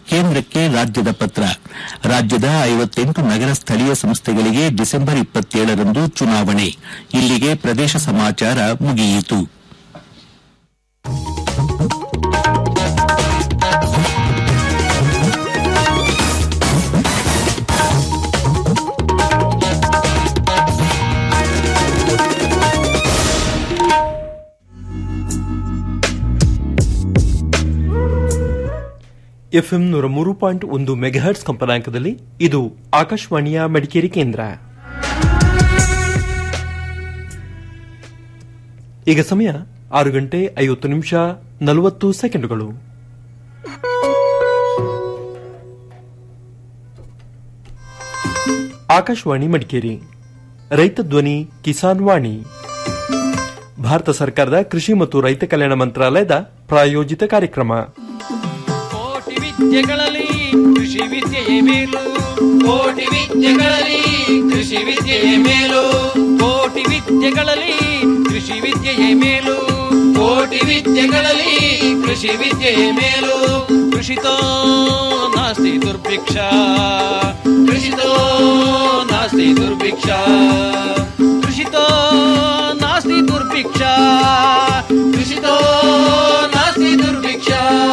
ಕೇಂದ್ರಕ್ಕೆ ರಾಜ್ಯದ ಪತ್ರ ರಾಜ್ಯದ ಐವತ್ತೆಂಟು ನಗರ ಸ್ಥಳೀಯ ಸಂಸ್ಥೆಗಳಿಗೆ ಡಿಸೆಂಬರ್ ಇಪ್ಪತ್ತೇಳರಂದು ಚುನಾವಣೆ ಇಲ್ಲಿಗೆ ಪ್ರದೇಶ ಸಮಾಚಾರ ಮುಗಿಯಿತು ಎಫ್ಎಂ ನೂರ ಮೂರು ಪಾಯಿಂಟ್ ಒಂದು ಮೆಗಾಹರ್ಟ್ಸ್ ಕಂಪನಾಂಕದಲ್ಲಿ ಇದು ಆಕಾಶವಾಣಿಯ ಮಡಿಕೇರಿ ಕೇಂದ್ರ ಈಗ ಸಮಯ ಆರು ಗಂಟೆ ಐವತ್ತು ನಿಮಿಷ ನಲವತ್ತು ಸೆಕೆಂಡುಗಳು ಆಕಾಶವಾಣಿ ಮಡಿಕೇರಿ ರೈತ ಧ್ವನಿ ಕಿಸಾನ್ ವಾಣಿ ಭಾರತ ಸರ್ಕಾರದ ಕೃಷಿ ಮತ್ತು ರೈತ ಕಲ್ಯಾಣ ಮಂತ್ರಾಲಯದ ಪ್ರಾಯೋಜಿತ ಕಾರ್ಯಕ್ರಮ ಕೋಟಿ ವಿದ್ಯೆಗಳಲ್ಲಿ ಕೃಷಿ ವಿದ್ಯೆಯೇ ಮೇಲು ಕೋಟಿ ವಿದ್ಯೆಗಳಲ್ಲಿ ಕೃಷಿ ವಿದ್ಯೆಯೇ ಮೇಲು ಕೋಟಿ ವಿದ್ಯೆಗಳಲ್ಲಿ ಕೃಷಿ ವಿದ್ಯೆಯೇ ಮೇಲು ಕೋಟಿ ವಿದ್ಯೆಗಳಲ್ಲಿ ಕೃಷಿ ವಿದ್ಯೆಯೇ ಮೇಲು ಕೃಷಿತೋ ನಾಸ್ತಿ ದುರ್ಭಿಕ್ಷ ಕೃಷಿತೋ ನಾಸ್ತಿ ದುರ್ಭಿಕ್ಷ ಕೃಷಿತೋ ನಾಸ್ತಿ ದುರ್ಭಿಕ್ಷ ಕೃಷಿತೋ ನಾಸ್ತಿ ದುರ್ಭಿಕ್ಷ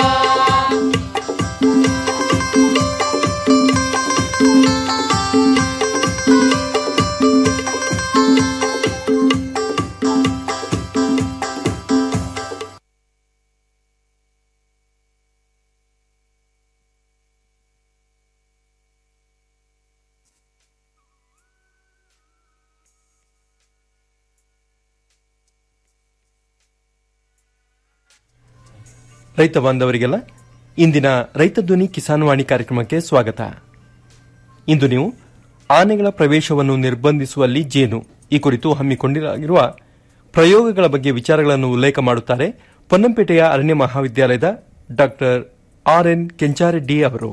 ರೈತ ಬಾಂಧವರಿಗೆಲ್ಲ ಇಂದಿನ ರೈತ ಧ್ವನಿ ಕಿಸಾನ್ ವಾಣಿ ಕಾರ್ಯಕ್ರಮಕ್ಕೆ ಸ್ವಾಗತ ಇಂದು ನೀವು ಆನೆಗಳ ಪ್ರವೇಶವನ್ನು ನಿರ್ಬಂಧಿಸುವಲ್ಲಿ ಜೇನು ಈ ಕುರಿತು ಹಮ್ಮಿಕೊಂಡಿರುವ ಪ್ರಯೋಗಗಳ ಬಗ್ಗೆ ವಿಚಾರಗಳನ್ನು ಉಲ್ಲೇಖ ಮಾಡುತ್ತಾರೆ ಪೊನ್ನಂಪೇಟೆಯ ಅರಣ್ಯ ಮಹಾವಿದ್ಯಾಲಯದ ಡಾಕ್ಟರ್ ಆರ್ ಎನ್ ಕೆಂಚಾರೆಡ್ಡಿ ಅವರು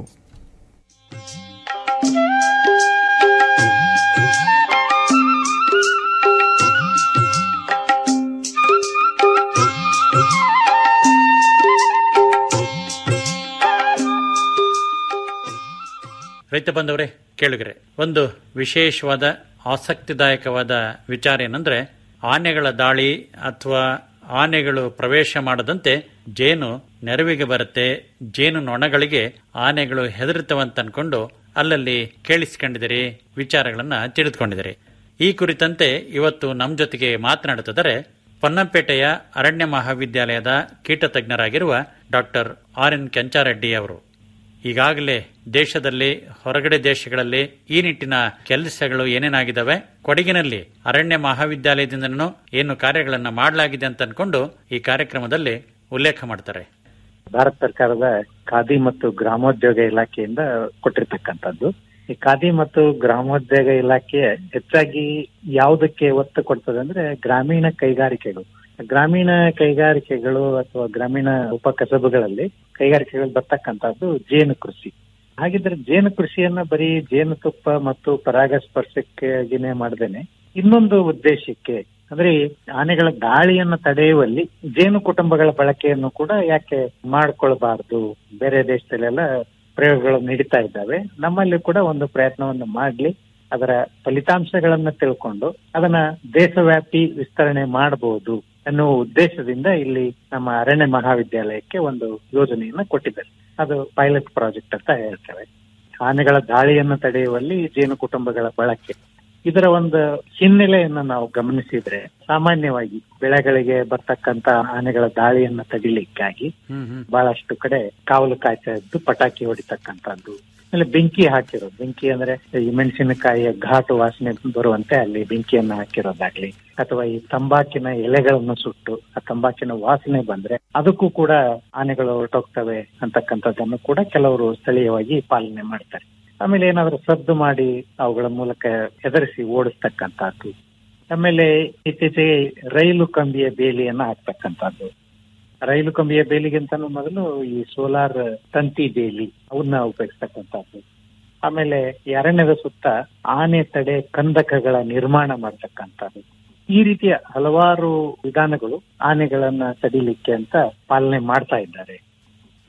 ರೈತ ಬಂದವರೇ ಕೇಳುಗರೆ ಒಂದು ವಿಶೇಷವಾದ ಆಸಕ್ತಿದಾಯಕವಾದ ವಿಚಾರ ಏನಂದ್ರೆ ಆನೆಗಳ ದಾಳಿ ಅಥವಾ ಆನೆಗಳು ಪ್ರವೇಶ ಮಾಡದಂತೆ ಜೇನು ನೆರವಿಗೆ ಬರುತ್ತೆ ಜೇನು ನೊಣಗಳಿಗೆ ಆನೆಗಳು ಹೆದರುತ್ತವಂತ ಅನ್ಕೊಂಡು ಅಲ್ಲಲ್ಲಿ ಕೇಳಿಸಿಕೊಂಡಿದ್ದೀರಿ ವಿಚಾರಗಳನ್ನ ತಿಳಿದುಕೊಂಡಿದ್ದೀರಿ ಈ ಕುರಿತಂತೆ ಇವತ್ತು ನಮ್ಮ ಜೊತೆಗೆ ಮಾತನಾಡುತ್ತಿದ್ದಾರೆ ಪೊನ್ನಂಪೇಟೆಯ ಅರಣ್ಯ ಮಹಾವಿದ್ಯಾಲಯದ ಕೀಟ ತಜ್ಞರಾಗಿರುವ ಡಾಕ್ಟರ್ ಆರ್ ಎನ್ ಕೆಂಚಾರೆಡ್ಡಿ ಅವರು ಈಗಾಗಲೇ ದೇಶದಲ್ಲಿ ಹೊರಗಡೆ ದೇಶಗಳಲ್ಲಿ ಈ ನಿಟ್ಟಿನ ಕೆಲಸಗಳು ಏನೇನಾಗಿದ್ದಾವೆ ಕೊಡಗಿನಲ್ಲಿ ಅರಣ್ಯ ಮಹಾವಿದ್ಯಾಲಯದಿಂದನೂ ಏನು ಕಾರ್ಯಗಳನ್ನ ಮಾಡಲಾಗಿದೆ ಅಂತ ಅನ್ಕೊಂಡು ಈ ಕಾರ್ಯಕ್ರಮದಲ್ಲಿ ಉಲ್ಲೇಖ ಮಾಡ್ತಾರೆ ಭಾರತ ಸರ್ಕಾರದ ಖಾದಿ ಮತ್ತು ಗ್ರಾಮೋದ್ಯೋಗ ಇಲಾಖೆಯಿಂದ ಕೊಟ್ಟಿರ್ತಕ್ಕಂಥದ್ದು ಈ ಖಾದಿ ಮತ್ತು ಗ್ರಾಮೋದ್ಯೋಗ ಇಲಾಖೆ ಹೆಚ್ಚಾಗಿ ಯಾವುದಕ್ಕೆ ಒತ್ತು ಕೊಡ್ತದೆ ಅಂದ್ರೆ ಗ್ರಾಮೀಣ ಕೈಗಾರಿಕೆಗಳು ಗ್ರಾಮೀಣ ಕೈಗಾರಿಕೆಗಳು ಅಥವಾ ಗ್ರಾಮೀಣ ಉಪಕಸಬುಗಳಲ್ಲಿ ಕೈಗಾರಿಕೆಗಳು ಬರ್ತಕ್ಕಂಥದ್ದು ಜೇನು ಕೃಷಿ ಹಾಗಿದ್ರೆ ಜೇನು ಕೃಷಿಯನ್ನ ಬರೀ ಜೇನುತುಪ್ಪ ಮತ್ತು ಪರಾಗಸ್ಪರ್ಶಕ್ಕೆನೆ ಮಾಡದೇನೆ ಇನ್ನೊಂದು ಉದ್ದೇಶಕ್ಕೆ ಅಂದ್ರೆ ಈ ಆನೆಗಳ ದಾಳಿಯನ್ನು ತಡೆಯುವಲ್ಲಿ ಜೇನು ಕುಟುಂಬಗಳ ಬಳಕೆಯನ್ನು ಕೂಡ ಯಾಕೆ ಮಾಡ್ಕೊಳ್ಬಾರ್ದು ಬೇರೆ ದೇಶದಲ್ಲೆಲ್ಲ ಪ್ರಯೋಗಗಳು ನಡೀತಾ ಇದ್ದಾವೆ ನಮ್ಮಲ್ಲಿ ಕೂಡ ಒಂದು ಪ್ರಯತ್ನವನ್ನು ಮಾಡ್ಲಿ ಅದರ ಫಲಿತಾಂಶಗಳನ್ನ ತಿಳ್ಕೊಂಡು ಅದನ್ನ ದೇಶವ್ಯಾಪಿ ವಿಸ್ತರಣೆ ಮಾಡಬಹುದು ಅನ್ನುವ ಉದ್ದೇಶದಿಂದ ಇಲ್ಲಿ ನಮ್ಮ ಅರಣ್ಯ ಮಹಾವಿದ್ಯಾಲಯಕ್ಕೆ ಒಂದು ಯೋಜನೆಯನ್ನ ಕೊಟ್ಟಿದ್ದಾರೆ ಅದು ಪೈಲಟ್ ಪ್ರಾಜೆಕ್ಟ್ ಅಂತ ಹೇಳ್ತೇವೆ ಆನೆಗಳ ದಾಳಿಯನ್ನು ತಡೆಯುವಲ್ಲಿ ಜೇನು ಕುಟುಂಬಗಳ ಬಳಕೆ ಇದರ ಒಂದು ಹಿನ್ನೆಲೆಯನ್ನ ನಾವು ಗಮನಿಸಿದ್ರೆ ಸಾಮಾನ್ಯವಾಗಿ ಬೆಳೆಗಳಿಗೆ ಬರ್ತಕ್ಕಂತ ಆನೆಗಳ ದಾಳಿಯನ್ನ ತಡಿಲಿಕ್ಕಾಗಿ ಬಹಳಷ್ಟು ಕಡೆ ಕಾವಲು ಕಾಯ್ತಾ ಇದ್ದು ಪಟಾಕಿ ಹೊಡಿತಕ್ಕಂಥದ್ದು ಆಮೇಲೆ ಬೆಂಕಿ ಹಾಕಿರೋದು ಬೆಂಕಿ ಅಂದ್ರೆ ಈ ಮೆಣಸಿನಕಾಯಿಯ ಘಾಟು ವಾಸನೆ ಬರುವಂತೆ ಅಲ್ಲಿ ಬೆಂಕಿಯನ್ನ ಹಾಕಿರೋದಾಗ್ಲಿ ಅಥವಾ ಈ ತಂಬಾಕಿನ ಎಲೆಗಳನ್ನು ಸುಟ್ಟು ಆ ತಂಬಾಕಿನ ವಾಸನೆ ಬಂದ್ರೆ ಅದಕ್ಕೂ ಕೂಡ ಆನೆಗಳು ಹೊರಟೋಗ್ತವೆ ಅಂತಕ್ಕಂಥದ್ದನ್ನು ಕೂಡ ಕೆಲವರು ಸ್ಥಳೀಯವಾಗಿ ಪಾಲನೆ ಮಾಡ್ತಾರೆ ಆಮೇಲೆ ಏನಾದ್ರೂ ಸದ್ದು ಮಾಡಿ ಅವುಗಳ ಮೂಲಕ ಹೆದರಿಸಿ ಓಡಿಸ್ತಕ್ಕಂಥದ್ದು ಆಮೇಲೆ ಇತ್ತೀಚೆಗೆ ರೈಲು ಕಂಬಿಯ ಬೇಲಿಯನ್ನ ಹಾಕ್ತಕ್ಕಂಥದ್ದು ರೈಲು ಕಂಬಿಯ ಬೇಲಿಗಿಂತನೂ ಮೊದಲು ಈ ಸೋಲಾರ್ ತಂತಿ ಬೇಲಿ ಅವನ್ನ ಉಪಯೋಗಿಸ್ತಕ್ಕಂಥದ್ದು ಆಮೇಲೆ ಈ ಅರಣ್ಯದ ಸುತ್ತ ಆನೆ ತಡೆ ಕಂದಕಗಳ ನಿರ್ಮಾಣ ಮಾಡ್ತಕ್ಕಂಥದ್ದು ಈ ರೀತಿಯ ಹಲವಾರು ವಿಧಾನಗಳು ಆನೆಗಳನ್ನ ತಡಿಲಿಕ್ಕೆ ಅಂತ ಪಾಲನೆ ಮಾಡ್ತಾ ಇದ್ದಾರೆ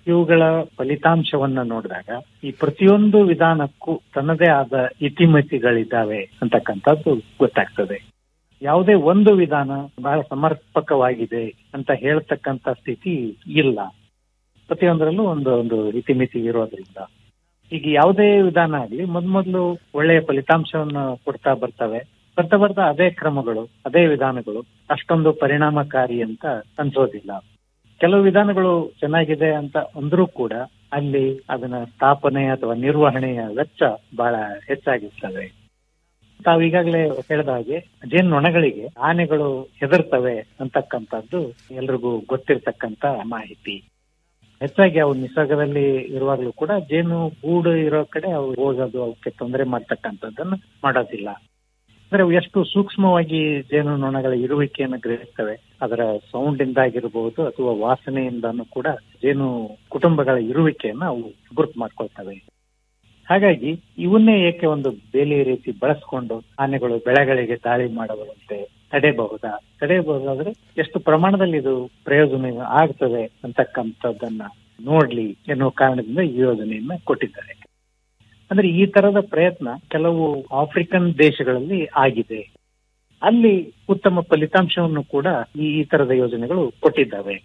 ಇವುಗಳ ಫಲಿತಾಂಶವನ್ನ ನೋಡಿದಾಗ ಈ ಪ್ರತಿಯೊಂದು ವಿಧಾನಕ್ಕೂ ತನ್ನದೇ ಆದ ಇತಿಮಿತಿಗಳಿದ್ದಾವೆ ಅಂತಕ್ಕಂಥದ್ದು ಗೊತ್ತಾಗ್ತದೆ ಯಾವುದೇ ಒಂದು ವಿಧಾನ ಬಹಳ ಸಮರ್ಪಕವಾಗಿದೆ ಅಂತ ಹೇಳ್ತಕ್ಕಂಥ ಸ್ಥಿತಿ ಇಲ್ಲ ಪ್ರತಿಯೊಂದರಲ್ಲೂ ಒಂದು ಒಂದು ಇತಿಮಿತಿ ಇರೋದ್ರಿಂದ ಈಗ ಯಾವುದೇ ವಿಧಾನ ಆಗಲಿ ಮೊದ್ಮೊದ್ಲು ಒಳ್ಳೆಯ ಫಲಿತಾಂಶವನ್ನು ಕೊಡ್ತಾ ಬರ್ತವೆ ಬರ್ತಾ ಬರ್ತಾ ಅದೇ ಕ್ರಮಗಳು ಅದೇ ವಿಧಾನಗಳು ಅಷ್ಟೊಂದು ಪರಿಣಾಮಕಾರಿ ಅಂತ ಅನ್ಸೋದಿಲ್ಲ ಕೆಲವು ವಿಧಾನಗಳು ಚೆನ್ನಾಗಿದೆ ಅಂತ ಅಂದ್ರೂ ಕೂಡ ಅಲ್ಲಿ ಅದನ್ನ ಸ್ಥಾಪನೆ ಅಥವಾ ನಿರ್ವಹಣೆಯ ವೆಚ್ಚ ಬಹಳ ಹೆಚ್ಚಾಗಿರ್ತದೆ ತಾವು ಈಗಾಗಲೇ ಹೇಳಿದ ಹಾಗೆ ಜೇನ್ನೊಣಗಳಿಗೆ ಆನೆಗಳು ಹೆದರ್ತವೆ ಅಂತಕ್ಕಂಥದ್ದು ಎಲ್ರಿಗೂ ಗೊತ್ತಿರ್ತಕ್ಕಂತ ಮಾಹಿತಿ ಹೆಚ್ಚಾಗಿ ಅವು ನಿಸರ್ಗದಲ್ಲಿ ಇರುವಾಗಲೂ ಕೂಡ ಜೇನು ಗೂಡು ಇರೋ ಕಡೆ ಅವು ಹೋಗೋದು ಅವಕ್ಕೆ ತೊಂದರೆ ಮಾಡ್ತಕ್ಕಂಥದ್ದನ್ನು ಮಾಡೋದಿಲ್ಲ ಅಂದ್ರೆ ಅವು ಎಷ್ಟು ಸೂಕ್ಷ್ಮವಾಗಿ ಜೇನು ನೊಣಗಳ ಇರುವಿಕೆಯನ್ನು ಗ್ರಹಿಸ್ತವೆ ಅದರ ಸೌಂಡ್ ಇಂದಾಗಿರ್ಬಹುದು ಅಥವಾ ವಾಸನೆಯಿಂದನೂ ಕೂಡ ಜೇನು ಕುಟುಂಬಗಳ ಇರುವಿಕೆಯನ್ನ ಅವು ಗುರುತು ಮಾಡ್ಕೊಳ್ತವೆ ಹಾಗಾಗಿ ಇವನ್ನೇ ಏಕೆ ಒಂದು ಬೇಲಿ ರೀತಿ ಬಳಸ್ಕೊಂಡು ಆನೆಗಳು ಬೆಳೆಗಳಿಗೆ ದಾಳಿ ಮಾಡಬರಂತೆ ತಡೆಯಬಹುದಾ ತಡೆಯಬಹುದಾದ್ರೆ ಎಷ್ಟು ಪ್ರಮಾಣದಲ್ಲಿ ಇದು ಪ್ರಯೋಜನ ಆಗ್ತದೆ ಅಂತಕ್ಕಂಥದ್ದನ್ನ ನೋಡ್ಲಿ ಎನ್ನುವ ಕಾರಣದಿಂದ ಈ ಯೋಜನೆಯನ್ನ ಕೊಟ್ಟಿದ್ದಾರೆ ಅಂದ್ರೆ ಈ ತರದ ಪ್ರಯತ್ನ ಕೆಲವು ಆಫ್ರಿಕನ್ ದೇಶಗಳಲ್ಲಿ ಆಗಿದೆ ಅಲ್ಲಿ ಉತ್ತಮ ಫಲಿತಾಂಶವನ್ನು ಕೂಡ ಈ ಈ ತರದ ಯೋಜನೆಗಳು ಕೊಟ್ಟಿದ್ದಾವೆ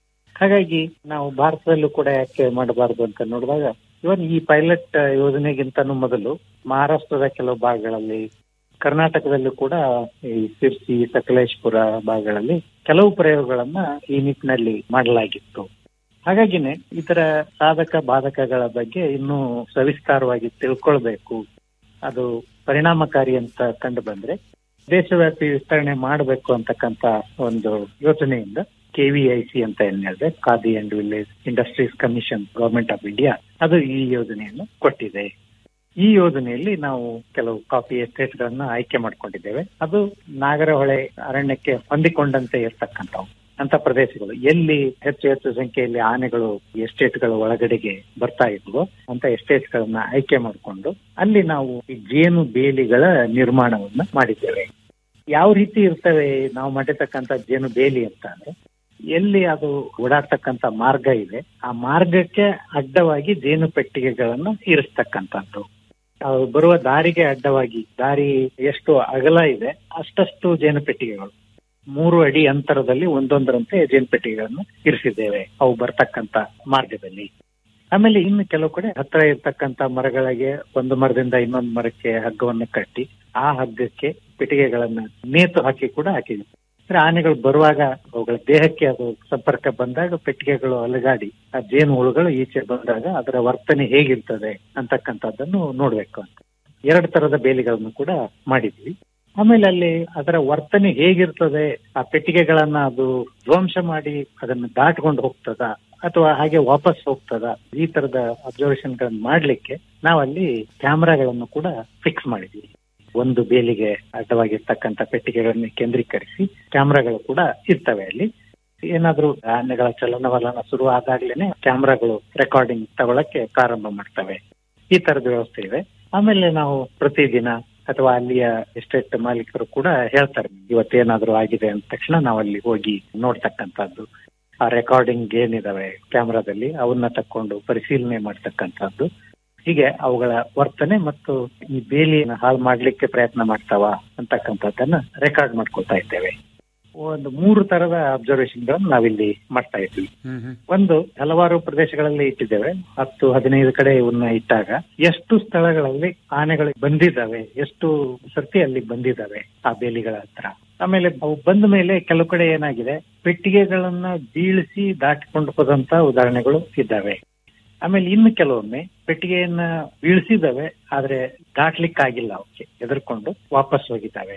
ಹಾಗಾಗಿ ನಾವು ಭಾರತದಲ್ಲೂ ಕೂಡ ಯಾಕೆ ಮಾಡಬಾರದು ಅಂತ ನೋಡಿದಾಗ ಇವನ್ ಈ ಪೈಲಟ್ ಯೋಜನೆಗಿಂತನೂ ಮೊದಲು ಮಹಾರಾಷ್ಟ್ರದ ಕೆಲವು ಭಾಗಗಳಲ್ಲಿ ಕರ್ನಾಟಕದಲ್ಲೂ ಕೂಡ ಈ ಸಿರ್ಸಿ ಸಕಲೇಶ್ಪುರ ಭಾಗಗಳಲ್ಲಿ ಕೆಲವು ಪ್ರಯೋಗಗಳನ್ನ ಈ ನಿಟ್ಟಿನಲ್ಲಿ ಮಾಡಲಾಗಿತ್ತು ಹಾಗಾಗಿನೇ ಇತರ ಸಾಧಕ ಬಾಧಕಗಳ ಬಗ್ಗೆ ಇನ್ನೂ ಸವಿಸ್ತಾರವಾಗಿ ತಿಳ್ಕೊಳ್ಬೇಕು ಅದು ಪರಿಣಾಮಕಾರಿ ಅಂತ ಕಂಡು ಬಂದ್ರೆ ದೇಶವ್ಯಾಪಿ ವಿಸ್ತರಣೆ ಮಾಡಬೇಕು ಅಂತಕ್ಕಂತ ಒಂದು ಯೋಜನೆಯಿಂದ ಕೆವಿಐಸಿ ಅಂತ ಏನ್ ಹೇಳಿದೆ khadi and village industries commission government of India ಅದು ಈ ಯೋಜನೆಯನ್ನು ಕೊಟ್ಟಿದೆ ಈ ಯೋಜನೆಯಲ್ಲಿ ನಾವು ಕೆಲವು ಕಾಫಿ ಎಸ್ಟೇಟ್ ಗಳನ್ನ ಆಯ್ಕೆ ಮಾಡ್ಕೊಂಡಿದ್ದೇವೆ ಅದು ನಾಗರಹೊಳೆ ಅರಣ್ಯಕ್ಕೆ ಹೊಂದಿಕೊಂಡಂತೆ ಇರ್ತಕ್ಕಂಥವು ಅಂತ ಪ್ರದೇಶಗಳು ಎಲ್ಲಿ ಹೆಚ್ಚು ಹೆಚ್ಚು ಸಂಖ್ಯೆಯಲ್ಲಿ ಆನೆಗಳು ಎಸ್ಟೇಟ್ಗಳ ಒಳಗಡೆಗೆ ಬರ್ತಾ ಇದ್ವು ಅಂತ ಎಸ್ಟೇಟ್ ಗಳನ್ನ ಆಯ್ಕೆ ಮಾಡಿಕೊಂಡು ಅಲ್ಲಿ ನಾವು ಈ ಜೇನು ಬೇಲಿಗಳ ನಿರ್ಮಾಣವನ್ನ ಮಾಡಿದ್ದೇವೆ ಯಾವ ರೀತಿ ಇರ್ತವೆ ನಾವು ಮಾಡಿರ್ತಕ್ಕಂಥ ಜೇನು ಬೇಲಿ ಅಂತ ಅಂದ್ರೆ ಎಲ್ಲಿ ಅದು ಓಡಾಡ್ತಕ್ಕಂಥ ಮಾರ್ಗ ಇದೆ ಆ ಮಾರ್ಗಕ್ಕೆ ಅಡ್ಡವಾಗಿ ಜೇನು ಪೆಟ್ಟಿಗೆಗಳನ್ನು ಇರಿಸ್ತಕ್ಕಂಥದ್ದು ಅವು ಬರುವ ದಾರಿಗೆ ಅಡ್ಡವಾಗಿ ದಾರಿ ಎಷ್ಟು ಅಗಲ ಇದೆ ಅಷ್ಟಷ್ಟು ಜೇನು ಪೆಟ್ಟಿಗೆಗಳು ಮೂರು ಅಡಿ ಅಂತರದಲ್ಲಿ ಒಂದೊಂದರಂತೆ ಜೇನು ಪೆಟ್ಟಿಗೆಗಳನ್ನು ಇರಿಸಿದ್ದೇವೆ ಅವು ಬರ್ತಕ್ಕಂತ ಮಾರ್ಗದಲ್ಲಿ ಆಮೇಲೆ ಇನ್ನು ಕೆಲವು ಕಡೆ ಹತ್ರ ಇರ್ತಕ್ಕಂತ ಮರಗಳಿಗೆ ಒಂದು ಮರದಿಂದ ಇನ್ನೊಂದು ಮರಕ್ಕೆ ಹಗ್ಗವನ್ನು ಕಟ್ಟಿ ಆ ಹಗ್ಗಕ್ಕೆ ಪೆಟ್ಟಿಗೆಗಳನ್ನ ನೇತು ಹಾಕಿ ಕೂಡ ಹಾಕಿದ್ವಿ ಅಂದ್ರೆ ಆನೆಗಳು ಬರುವಾಗ ಅವುಗಳ ದೇಹಕ್ಕೆ ಅದು ಸಂಪರ್ಕ ಬಂದಾಗ ಪೆಟ್ಟಿಗೆಗಳು ಅಲಗಾಡಿ ಆ ಜೇನು ಹುಳುಗಳು ಈಚೆ ಬಂದಾಗ ಅದರ ವರ್ತನೆ ಹೇಗಿರ್ತದೆ ಅಂತಕ್ಕಂಥದ್ದನ್ನು ನೋಡ್ಬೇಕು ಅಂತ ಎರಡು ತರದ ಬೇಲಿಗಳನ್ನು ಕೂಡ ಮಾಡಿದ್ವಿ ಆಮೇಲೆ ಅಲ್ಲಿ ಅದರ ವರ್ತನೆ ಹೇಗಿರ್ತದೆ ಆ ಪೆಟ್ಟಿಗೆಗಳನ್ನ ಅದು ಧ್ವಂಸ ಮಾಡಿ ಅದನ್ನ ದಾಟ್ಕೊಂಡು ಹೋಗ್ತದ ಅಥವಾ ಹಾಗೆ ವಾಪಸ್ ಹೋಗ್ತದ ಈ ತರದ ಅಬ್ಸರ್ವೇಷನ್ ಗಳನ್ನ ಮಾಡ್ಲಿಕ್ಕೆ ನಾವಲ್ಲಿ ಕ್ಯಾಮ್ರಾಗಳನ್ನು ಕೂಡ ಫಿಕ್ಸ್ ಮಾಡಿದ್ವಿ ಒಂದು ಬೇಲಿಗೆ ಅಡ್ಡವಾಗಿರ್ತಕ್ಕಂಥ ಪೆಟ್ಟಿಗೆಗಳನ್ನು ಕೇಂದ್ರೀಕರಿಸಿ ಕ್ಯಾಮ್ರಾಗಳು ಕೂಡ ಇರ್ತವೆ ಅಲ್ಲಿ ಏನಾದ್ರೂ ಆನೆಗಳ ಚಲನವಲನ ಶುರು ಆದಾಗ್ಲೇನೆ ಕ್ಯಾಮ್ರಾಗಳು ರೆಕಾರ್ಡಿಂಗ್ ತಗೊಳಕ್ಕೆ ಪ್ರಾರಂಭ ಮಾಡ್ತವೆ ಈ ತರದ ವ್ಯವಸ್ಥೆ ಇದೆ ಆಮೇಲೆ ನಾವು ಪ್ರತಿದಿನ ಅಥವಾ ಅಲ್ಲಿಯ ಎಸ್ಟೇಟ್ ಮಾಲೀಕರು ಕೂಡ ಹೇಳ್ತಾರೆ ಇವತ್ತೇನಾದ್ರೂ ಆಗಿದೆ ಅಂದ ತಕ್ಷಣ ನಾವು ಅಲ್ಲಿ ಹೋಗಿ ನೋಡ್ತಕ್ಕಂಥದ್ದು ಆ ರೆಕಾರ್ಡಿಂಗ್ ಏನಿದಾವೆ ಕ್ಯಾಮ್ರಾದಲ್ಲಿ ಅವನ್ನ ತಕೊಂಡು ಪರಿಶೀಲನೆ ಮಾಡ್ತಕ್ಕಂಥದ್ದು ಹೀಗೆ ಅವುಗಳ ವರ್ತನೆ ಮತ್ತು ಈ ಬೇಲಿಯನ್ನು ಹಾಳು ಮಾಡ್ಲಿಕ್ಕೆ ಪ್ರಯತ್ನ ಮಾಡ್ತಾವ ಅಂತಕ್ಕಂಥದ್ದನ್ನ ರೆಕಾರ್ಡ್ ಮಾಡ್ಕೊತಾ ಇದ್ದೇವೆ ಒಂದು ಮೂರು ತರದ ಅಬ್ಸರ್ವೇಷನ್ ಗಳನ್ನ ನಾವಿಲ್ಲಿ ಮಾಡ್ತಾ ಇದ್ವಿ ಒಂದು ಹಲವಾರು ಪ್ರದೇಶಗಳಲ್ಲಿ ಇಟ್ಟಿದ್ದೇವೆ ಹತ್ತು ಹದಿನೈದು ಕಡೆ ಇವನ್ನ ಇಟ್ಟಾಗ ಎಷ್ಟು ಸ್ಥಳಗಳಲ್ಲಿ ಆನೆಗಳು ಬಂದಿದ್ದಾವೆ ಎಷ್ಟು ಸರ್ತಿ ಅಲ್ಲಿ ಬಂದಿದ್ದಾವೆ ಆ ಬೇಲಿಗಳ ಹತ್ರ ಆಮೇಲೆ ಅವು ಬಂದ ಮೇಲೆ ಕೆಲವು ಕಡೆ ಏನಾಗಿದೆ ಪೆಟ್ಟಿಗೆಗಳನ್ನ ಬೀಳಿಸಿ ದಾಟಿಕೊಂಡು ಹೋದಂತ ಉದಾಹರಣೆಗಳು ಇದ್ದಾವೆ ಆಮೇಲೆ ಇನ್ನು ಕೆಲವೊಮ್ಮೆ ಪೆಟ್ಟಿಗೆಯನ್ನ ಬೀಳಿಸಿದಾವೆ ಆದ್ರೆ ದಾಟ್ಲಿಕ್ಕಾಗಿಲ್ಲ ಅವಕ್ಕೆ ಎದುರ್ಕೊಂಡು ವಾಪಸ್ ಹೋಗಿದ್ದಾವೆ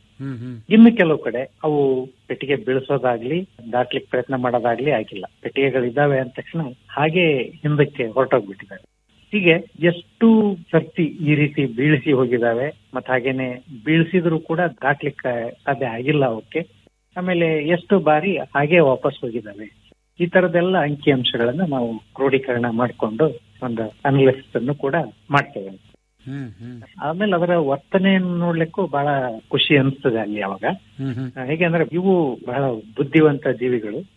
ಇನ್ನು ಕೆಲವು ಕಡೆ ಅವು ಪೆಟ್ಟಿಗೆ ಬೀಳಿಸೋದಾಗ್ಲಿ ದಾಟ್ಲಿಕ್ಕೆ ಪ್ರಯತ್ನ ಮಾಡೋದಾಗ್ಲಿ ಆಗಿಲ್ಲ ಪೆಟ್ಟಿಗೆಗಳಿದ್ದಾವೆ ಅಂದ ತಕ್ಷಣ ಹಾಗೆ ಹಿಂದಕ್ಕೆ ಹೊರಟೋಗ್ಬಿಟ್ಟಿದ್ದಾವೆ ಹೀಗೆ ಎಷ್ಟು ಸರ್ತಿ ಈ ರೀತಿ ಬೀಳಿಸಿ ಹೋಗಿದಾವೆ ಮತ್ತೆ ಹಾಗೇನೆ ಬೀಳಿಸಿದ್ರು ಕೂಡ ದಾಟ್ಲಿಕ್ಕೆ ಸಾಧ್ಯ ಆಗಿಲ್ಲ ಅವಕ್ಕೆ ಆಮೇಲೆ ಎಷ್ಟು ಬಾರಿ ಹಾಗೆ ವಾಪಸ್ ಹೋಗಿದಾವೆ ಈ ತರದೆಲ್ಲ ಅಂಕಿ ಅಂಶಗಳನ್ನ ನಾವು ಕ್ರೋಢೀಕರಣ ಮಾಡಿಕೊಂಡು ಒಂದು ಅನಾಲಿಸಿಸ್ ಅನ್ನು ಕೂಡ ಮಾಡ್ತೇವೆ ಆಮೇಲೆ ಅದರ ವರ್ತನೆಯನ್ನು ನೋಡ್ಲಿಕ್ಕೂ ಬಹಳ ಖುಷಿ ಅನಿಸ್ತದೆ ಅಲ್ಲಿ ಅವಾಗ ಹೇಗೆ ಅಂದ್ರೆ ಇವು ಬಹಳ ಬುದ್ಧಿವಂತ ಜೀವಿಗಳು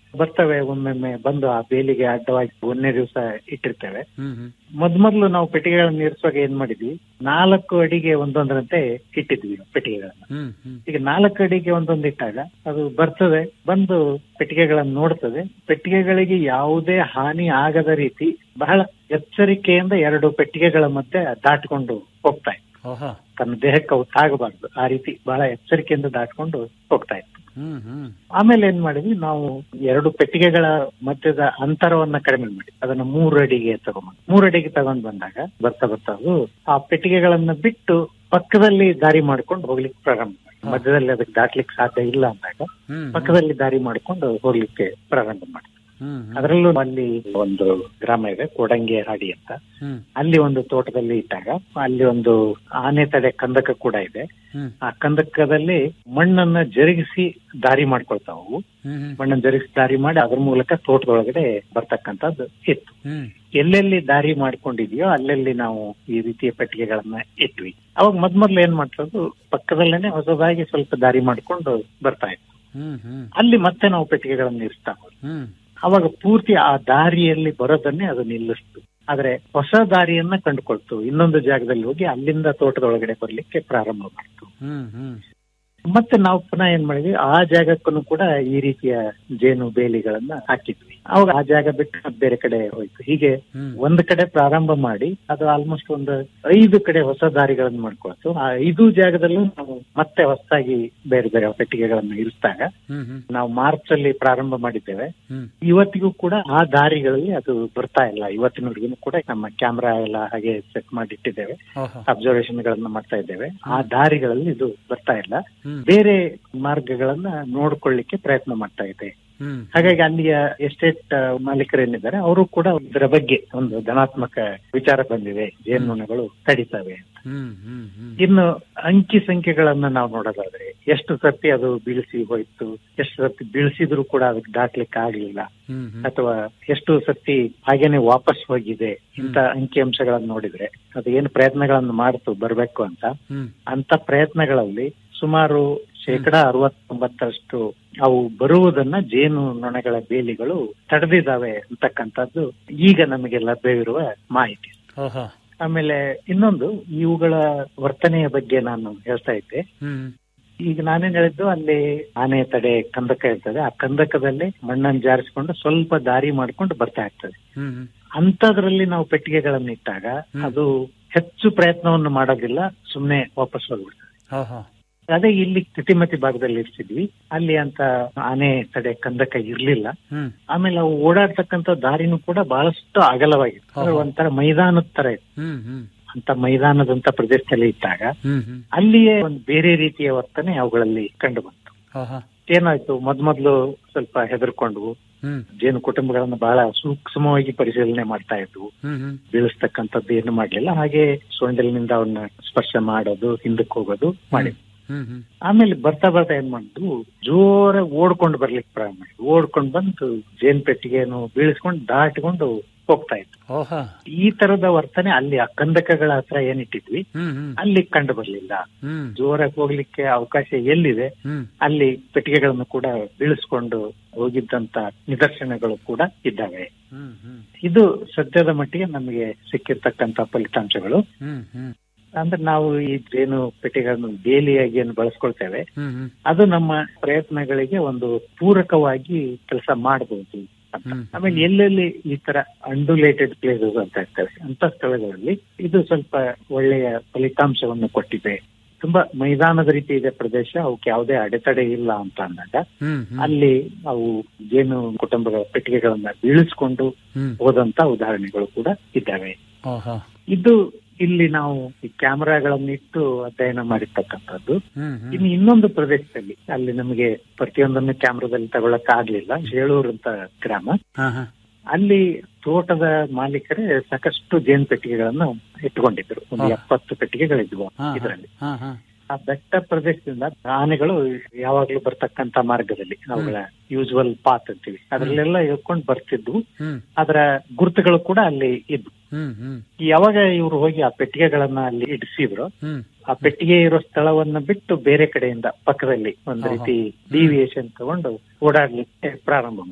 ಬರ್ತವೆ ಒಮ್ಮೊಮ್ಮೆ ಬಂದು ಆ ಬೇಲಿಗೆ ಅಡ್ಡವಾಗಿ ಒಂದನೇ ದಿವಸ ಇಟ್ಟಿರ್ತೇವೆ ಹ್ಮ್ ಹ್ಮ್ ಮೊದ್ಮೊದ್ಲು ನಾವು ಪೆಟ್ಟಿಗೆಗಳನ್ನ ಇರಿಸುವಾಗ ಏನ್ ಮಾಡಿದ್ವಿ ನಾಲ್ಕು ಅಡಿಗೆ ಒಂದೊಂದರಂತೆ ಇಟ್ಟಿದ್ವಿ ಪೆಟ್ಟಿಗೆಗಳನ್ನ ಹ್ಮ್ ಹ್ಮ್ ಈಗ ನಾಲ್ಕು ಅಡಿಗೆ ಒಂದೊಂದು ಇಟ್ಟಾಗ ಅದು ಬರ್ತದೆ ಬಂದು ಪೆಟ್ಟಿಗೆಗಳನ್ನು ನೋಡ್ತದೆ ಪೆಟ್ಟಿಗೆಗಳಿಗೆ ಯಾವುದೇ ಹಾನಿ ಆಗದ ರೀತಿ ಬಹಳ ಎಚ್ಚರಿಕೆಯಿಂದ ಎರಡು ಪೆಟ್ಟಿಗೆಗಳ ಮಧ್ಯೆ ದಾಟ್ಕೊಂಡು ಹೋಗ್ತಾ ಇತ್ತು ಓಹೋ ತನ್ನ ದೇಹಕ್ಕೆ ಅವು ತಾಗಬಾರ್ದು ಆ ರೀತಿ ಬಹಳ ಎಚ್ಚರಿಕೆಯಿಂದ ದಾಟ್ಕೊಂಡು ಹೋಗ್ತಾ ಇತ್ತು ಹ್ಮ್ ಹ್ಮ್ ಆಮೇಲೆ ಏನ್ ಮಾಡಿದ್ವಿ ನಾವು ಎರಡು ಪೆಟ್ಟಿಗೆಗಳ ಮಧ್ಯದ ಅಂತರವನ್ನ ಕಡಿಮೆ ಮಾಡಿ ಅದನ್ನ ಮೂರು ಅಡಿಗೆ ತಗೊಂಡ್ ಮೂರು ಅಡಿಗೆ ತಗೊಂಡ್ ಬಂದಾಗ ಬರ್ತಾ ಬರ್ತಾ ಅದು ಆ ಪೆಟ್ಟಿಗೆಗಳನ್ನ ಬಿಟ್ಟು ಪಕ್ಕದಲ್ಲಿ ದಾರಿ ಮಾಡ್ಕೊಂಡು ಹೋಗ್ಲಿಕ್ಕೆ ಪ್ರಾರಂಭ ಮಾಡಿ ಮಧ್ಯದಲ್ಲಿ ಅದಕ್ಕೆ ದಾಟ್ಲಿಕ್ಕೆ ಸಾಧ್ಯ ಇಲ್ಲ ಅಂದಾಗ ಹ್ಮ್ ಪಕ್ಕದಲ್ಲಿ ದಾರಿ ಮಾಡ್ಕೊಂಡು ಹೋಗ್ಲಿಕ್ಕೆ ಪ್ರಾರಂಭ ಮಾಡಿ ಹ್ಮ್ ಅದರಲ್ಲೂ ಅಲ್ಲಿ ಒಂದು ಗ್ರಾಮ ಇದೆ ಕೋಡಂಗೆ ಹಾಡಿ ಅಂತ ಹ್ಮ್ ಅಲ್ಲಿ ಒಂದು ತೋಟದಲ್ಲಿ ಇಟ್ಟಾಗ ಅಲ್ಲಿ ಒಂದು ಆನೆ ತಡೆ ಕಂದಕ ಕೂಡ ಇದೆ ಹ್ಮ್ ಆ ಕಂದಕದಲ್ಲಿ ಮಣ್ಣನ್ನ ಜರುಗಿಸಿ ದಾರಿ ಮಾಡ್ಕೊಳ್ತಾವು ಹ್ಮ್ ಹ್ಮ್ ಮಣ್ಣನ್ನು ಜರುಗಿಸಿ ದಾರಿ ಮಾಡಿ ಅದ್ರ ಮೂಲಕ ತೋಟದೊಳಗಡೆ ಬರ್ತಕ್ಕಂಥದ್ದು ಇತ್ತು ಹ್ಮ್ ಎಲ್ಲೆಲ್ಲಿ ದಾರಿ ಮಾಡ್ಕೊಂಡಿದ್ಯೋ ಅಲ್ಲೆಲ್ಲಿ ನಾವು ಈ ರೀತಿಯ ಪೆಟ್ಟಿಗೆಗಳನ್ನ ಇಟ್ವಿ ಅವಾಗ ಮೊದ್ಮೊದ್ಲು ಏನ್ ಮಾಡ್ತದ್ದು ಪಕ್ಕದಲ್ಲೇನೆ ಹೊಸದಾಗಿ ಸ್ವಲ್ಪ ದಾರಿ ಮಾಡ್ಕೊಂಡು ಬರ್ತಾ ಇತ್ತು ಹ್ಮ್ ಹ್ಮ್ ಅಲ್ಲಿ ಮತ್ತೆ ನಾವು ಪೆಟ್ಟಿಗೆಗಳನ್ನ ಇರಿಸ್ತಾ ಹೋದ್ವಿ ಹ್ಮ್ ಅವಾಗ ಪೂರ್ತಿ ಆ ದಾರಿಯಲ್ಲಿ ಬರೋದನ್ನೇ ಅದು ನಿಲ್ಲಿಸ್ತು ಆದ್ರೆ ಹೊಸ ದಾರಿಯನ್ನ ಕಂಡುಕೊಳ್ತು ಇನ್ನೊಂದು ಜಾಗದಲ್ಲಿ ಹೋಗಿ ಅಲ್ಲಿಂದ ತೋಟದೊಳಗಡೆ ಬರ್ಲಿಕ್ಕೆ ಪ್ರಾರಂಭ ಮಾಡ್ತು ಹ್ಮ್ ಹ್ಮ್ ಮತ್ತೆ ನಾವು ಪುನಃ ಏನ್ ಮಾಡಿದ್ವಿ ಆ ಜಾಗಕ್ಕೂ ಕೂಡ ಈ ರೀತಿಯ ಜೇನು ಬೇಲಿಗಳನ್ನ ಹಾಕಿದ್ವಿ ಅವಾಗ ಆ ಜಾಗ ಬಿಟ್ಟು ಮತ್ತೆ ಬೇರೆ ಕಡೆ ಹೋಯ್ತು ಹೀಗೆ ಹ್ಮ್. ಒಂದ್ ಕಡೆ ಪ್ರಾರಂಭ ಮಾಡಿ ಅದು ಆಲ್ಮೋಸ್ಟ್ ಒಂದು ಐದು ಕಡೆ ಹೊಸ ದಾರಿಗಳನ್ನು ಮಾಡ್ಕೊಳ್ತು ಆ ಐದು ಜಾಗದಲ್ಲೂ ನಾವು ಮತ್ತೆ ಹೊಸದಾಗಿ ಬೇರೆ ಬೇರೆ ಪೆಟ್ಟಿಗೆಗಳನ್ನು ಇರಿಸಿದಾಗ ಹ್ಮ್ ಹ್ಮ್ ನಾವು ಮಾರ್ಚ್ ಅಲ್ಲಿ ಪ್ರಾರಂಭ ಮಾಡಿದ್ದೇವೆ ಹ್ಮ್ ಇವತ್ತಿಗೂ ಕೂಡ ಆ ದಾರಿಗಳಲ್ಲಿ ಅದು ಬರ್ತಾ ಇಲ್ಲ ಇವತ್ತಿನವರೆಗೂ ಕೂಡ ನಮ್ಮ ಕ್ಯಾಮ್ರಾ ಎಲ್ಲ ಹಾಗೆ ಸೆಟ್ ಮಾಡಿ ಇಟ್ಟಿದ್ದೇವೆ ಓಹೋ ಅಬ್ಸರ್ವೇಷನ್ ಗಳನ್ನ ಮಾಡ್ತಾ ಇದ್ದೇವೆ ಆ ದಾರಿಗಳಲ್ಲಿ ಇದು ಬರ್ತಾ ಇಲ್ಲ ಹ್ಮ್ ಬೇರೆ ಮಾರ್ಗಗಳನ್ನ ನೋಡ್ಕೊಳ್ಳಿಕ್ಕೆ ಪ್ರಯತ್ನ ಮಾಡ್ತಾ ಇದೆ ಹ್ಮ್ ಹಾಗಾಗಿ ಅಲ್ಲಿಯ ಎಸ್ಟೇಟ್ ಮಾಲೀಕರೇನಿದ್ದಾರೆ ಅವರು ಕೂಡ ಇದರ ಬಗ್ಗೆ ಒಂದು ಧನಾತ್ಮಕ ವಿಚಾರ ಬಂದಿದೆ ಜೇನುನೊಣಗಳು ತಡಿತವೆ ಹ್ಮ್ ಹ್ಮ್ ಹ್ಮ್ ಇನ್ನು ಅಂಕಿ ಸಂಖ್ಯೆಗಳನ್ನ ನಾವು ನೋಡೋದಾದ್ರೆ ಎಷ್ಟು ಸರ್ತಿ ಅದು ಬೀಳಿಸಿ ಹೋಯ್ತು ಎಷ್ಟು ಸರ್ತಿ ಬೀಳಿಸಿದ್ರು ಕೂಡ ಅದಕ್ಕೆ ದಾಟ್ಲಿಕ್ಕೆ ಆಗ್ಲಿಲ್ಲ ಹ್ಮ್ ಹ್ಮ್ ಅಥವಾ ಎಷ್ಟು ಸರ್ತಿ ಹಾಗೇನೆ ವಾಪಸ್ ಹೋಗಿದೆ ಇಂತ ಅಂಕಿ ಅಂಶಗಳನ್ನ ನೋಡಿದ್ರೆ ಅದು ಏನು ಪ್ರಯತ್ನಗಳನ್ನು ಮಾಡ್ತು ಬರ್ಬೇಕು ಅಂತ ಹ್ಮ್ ಅಂತ ಪ್ರಯತ್ನಗಳಲ್ಲಿ ಸುಮಾರು ಶೇಕಡ ಅರವತ್ತೊಂಬತ್ತರಷ್ಟು ಅವು ಬರುವುದನ್ನ ಜೇನು ನೊಣಗಳ ಬೇಲಿಗಳು ತಡೆದಿದ್ದಾವೆ ಅಂತಕ್ಕಂಥದ್ದು ಈಗ ನಮಗೆ ಲಭ್ಯವಿರುವ ಮಾಹಿತಿ ಓಹೋ ಆಮೇಲೆ ಇನ್ನೊಂದು ಇವುಗಳ ವರ್ತನೆಯ ಬಗ್ಗೆ ನಾನು ಹೇಳ್ತಾ ಇದ್ದೆ ಹ್ಮ್ ಈಗ ನಾನೇನ್ ಹೇಳಿದ್ದು ಅಲ್ಲಿ ಆನೆ ತಡೆ ಕಂದಕ ಇರ್ತದೆ ಆ ಕಂದಕದಲ್ಲಿ ಮಣ್ಣನ್ನು ಜಾರಿಸಿಕೊಂಡು ಸ್ವಲ್ಪ ದಾರಿ ಮಾಡ್ಕೊಂಡು ಬರ್ತಾ ಇರ್ತದೆ ಹ್ಮ್ ಹ್ಮ್ ಅಂತದ್ರಲ್ಲಿ ನಾವು ಪೆಟ್ಟಿಗೆಗಳನ್ನು ಇಟ್ಟಾಗ ಅದು ಹೆಚ್ಚು ಪ್ರಯತ್ನವನ್ನು ಮಾಡೋದಿಲ್ಲ ಸುಮ್ನೆ ವಾಪಸ್ ಹೋಗ್ಬಿಡ್ತದೆ ಓಹೋ ಅದೇ ಇಲ್ಲಿ ತಿತಿಮತಿ ಭಾಗದಲ್ಲಿ ಇರ್ತಿದ್ವಿ ಅಲ್ಲಿ ಅಂತ ಆನೆ ತಡೆ ಕಂದಕ ಇರ್ಲಿಲ್ಲ ಹ್ಮ್ ಆಮೇಲೆ ಅವು ಓಡಾಡ್ತಕ್ಕಂಥ ದಾರಿನೂ ಕೂಡ ಬಹಳಷ್ಟು ಅಗಲವಾಗಿತ್ತು ಅಂದ್ರೆ ಹೌದು. ಒಂಥರ ಮೈದಾನದ ತರ ಇತ್ತು ಹ್ಮ್ ಹ್ಮ್ ಅಂತ ಮೈದಾನದಂತ ಪ್ರದೇಶದಲ್ಲಿ ಇಟ್ಟಾಗ ಹ್ಮ್ ಹ್ಮ್ ಅಲ್ಲಿಯೇ ಒಂದು ಬೇರೆ ರೀತಿಯ ವರ್ತನೆ ಅವುಗಳಲ್ಲಿ ಕಂಡು ಬಂತು ಓಹೋ ಏನಾಯ್ತು ಮೊದ್ಮೊದ್ಲು ಸ್ವಲ್ಪ ಹೆದರ್ಕೊಂಡ್ವು ಹ್ಮ್ ಜೇನು ಕುಟುಂಬಗಳನ್ನ ಬಹಳ ಸೂಕ್ಷ್ಮವಾಗಿ ಪರಿಶೀಲನೆ ಮಾಡ್ತಾ ಇದ್ವು ಹ್ಮ್ ಹ್ಮ್ ಬೀಳಿಸ್ತಕ್ಕಂಥದ್ದು ಏನು ಮಾಡ್ಲಿಲ್ಲ ಹಾಗೆ ಸೊಂಡಿಲಿನಿಂದ ಅವನ್ನ ಸ್ಪರ್ಶ ಮಾಡೋದು ಹಿಂದಕ್ಕೆ ಹೋಗೋದು ಮಾಡಿದ್ವು ಹ್ಮ್ ಹ್ಮ್ ಆಮೇಲೆ ಬರ್ತಾ ಬರ್ತಾ ಏನ್ ಮಾಡಿದ್ವು ಜೋರ ಓಡ್ಕೊಂಡು ಬರ್ಲಿಕ್ಕೆ ಪ್ರಾರಂಭ ಮಾಡಿದ್ವು ಓಡ್ಕೊಂಡು ಬಂದು ಜೇನ್ ಪೆಟ್ಟಿಗೆಯನ್ನು ಬೀಳಿಸ್ಕೊಂಡು ದಾಟಿಕೊಂಡು ಹೋಗ್ತಾ ಇತ್ತು ಓಹೋ ಈ ತರದ ವರ್ತನೆ ಅಲ್ಲಿ ಆ ಕಂದಕಗಳ ಹತ್ರ ಏನಿಟ್ಟಿದ್ವಿ ಹ್ಮ್ ಹ್ಮ್ ಅಲ್ಲಿ ಕಂಡು ಬರ್ಲಿಲ್ಲ ಹ್ಮ್ ಜೋರಾಗಿ ಹೋಗ್ಲಿಕ್ಕೆ ಅವಕಾಶ ಎಲ್ಲಿದೆ ಹ್ಮ್ ಅಲ್ಲಿ ಪೆಟ್ಟಿಗೆಗಳನ್ನು ಕೂಡ ಬೀಳಿಸ್ಕೊಂಡು ಹೋಗಿದ್ದಂತ ನಿದರ್ಶನಗಳು ಕೂಡ ಇದ್ದಾವೆ ಹ್ಮ್ ಹ್ಮ್ ಇದು ಸದ್ಯದ ಮಟ್ಟಿಗೆ ನಮಗೆ ಸಿಕ್ಕಿರ್ತಕ್ಕಂತ ಫಲಿತಾಂಶಗಳು ಹ್ಮ್ ಹ್ಮ್ ಅಂದ್ರೆ ನಾವು ಈ ಜೇನು ಪೆಟ್ಟಿಗೆಗಳನ್ನು ಬೇಲಿಯಾಗಿ ಏನು ಬಳಸ್ಕೊಳ್ತೇವೆ ಹ್ಮ್ ಹ್ಮ್ ಅದು ನಮ್ಮ ಪ್ರಯತ್ನಗಳಿಗೆ ಒಂದು ಪೂರಕವಾಗಿ ಕೆಲಸ ಮಾಡಬಹುದು ಅಂತ ಹ್ಮ್. ಆಮೇಲೆ ಎಲ್ಲೆಲ್ಲಿ ಈ ತರ ಅಂಡುಲೇಟೆಡ್ ಪ್ಲೇಸಸ್ ಅಂತ ಇರ್ತವೆ ಅಂತ ಸ್ಥಳಗಳಲ್ಲಿ ಇದು ಸ್ವಲ್ಪ ಒಳ್ಳೆಯ ಫಲಿತಾಂಶವನ್ನು ಕೊಟ್ಟಿದೆ ತುಂಬಾ ಮೈದಾನದ ರೀತಿ ಇದೆ ಪ್ರದೇಶ ಅವಕ್ಕೆ ಯಾವುದೇ ಅಡೆತಡೆ ಇಲ್ಲ ಅಂತ ಅಂದಾಗ ಹ್ಮ್ ಹ್ಮ್ ಅಲ್ಲಿ ಅವು ಜೇನು ಕುಟುಂಬಗಳ ಪೆಟ್ಟಿಗೆಗಳನ್ನ ಬೀಳಿಸ್ಕೊಂಡು ಹ್ಮ್ ಹೋದಂತ ಉದಾಹರಣೆಗಳು ಕೂಡ ಇದ್ದಾವೆ ಓಹೋ ಇದು ಇಲ್ಲಿ ನಾವು ಈ ಕ್ಯಾಮೆರಾಗಳನ್ನು ಇಟ್ಟು ಅಧ್ಯಯನ ಮಾಡಿರ್ತಕ್ಕಂಥದ್ದು ಹ್ಮ್ ಹ್ಮ್ ಇನ್ನು ಇನ್ನೊಂದು ಪ್ರದೇಶದಲ್ಲಿ ಅಲ್ಲಿ ನಮಗೆ ಪ್ರತಿಯೊಂದನ್ನು ಕ್ಯಾಮ್ರಾದಲ್ಲಿ ತಗೊಳಕ್ ಆಗ್ಲಿಲ್ಲ ಶೇಳೂರು ಅಂತ ಗ್ರಾಮ ಹಾ ಹಾ ಅಲ್ಲಿ ತೋಟದ ಮಾಲೀಕರೇ ಸಾಕಷ್ಟು ಜೇನು ಪೆಟ್ಟಿಗೆಗಳನ್ನು ಇಟ್ಟುಕೊಂಡಿದ್ರು ಒಂದು ಹಾ. ಎಪ್ಪತ್ತು ಪೆಟ್ಟಿಗೆಗಳಿದ್ವು ಹಾ ಇದರಲ್ಲಿ ಹಾ ಹಾ ಆ ಬೆಟ್ಟ ಪ್ರದೇಶದಿಂದ ಆನೆಗಳು ಯಾವಾಗ್ಲೂ ಬರ್ತಕ್ಕಂತ ಮಾರ್ಗದಲ್ಲಿ ಅವುಗಳ ಯೂಶುವಲ್ ಪಾತ್ ಅಂತೀವಿ ಅದ್ರಲ್ಲೆಲ್ಲ ಇಳ್ಕೊಂಡು ಬರ್ತಿದ್ವು ಹ್ಮ್ ಅದರ ಗುರುತುಗಳು ಕೂಡ ಅಲ್ಲಿ ಇದ್ವು ಹ್ಮ್ ಹ್ಮ್ ಯಾವಾಗ ಇವರು ಹೋಗಿ ಆ ಪೆಟ್ಟಿಗೆಗಳನ್ನ ಅಲ್ಲಿ ಇಡಿಸಿದ್ರು ಹ್ಮ್ ಆ ಪೆಟ್ಟಿಗೆ ಇರೋ ಸ್ಥಳವನ್ನ ಬಿಟ್ಟು ಬೇರೆ ಕಡೆಯಿಂದ ಪಕ್ಕದಲ್ಲಿ ಒಂದು ಆಹಾ. ರೀತಿ ಡಿವಿಯೇಷನ್ ತಗೊಂಡು ಓಡಾಡ್ಲಿಕ್ಕೆ ಪ್ರಾರಂಭ ಮಾಡಿದ್ರು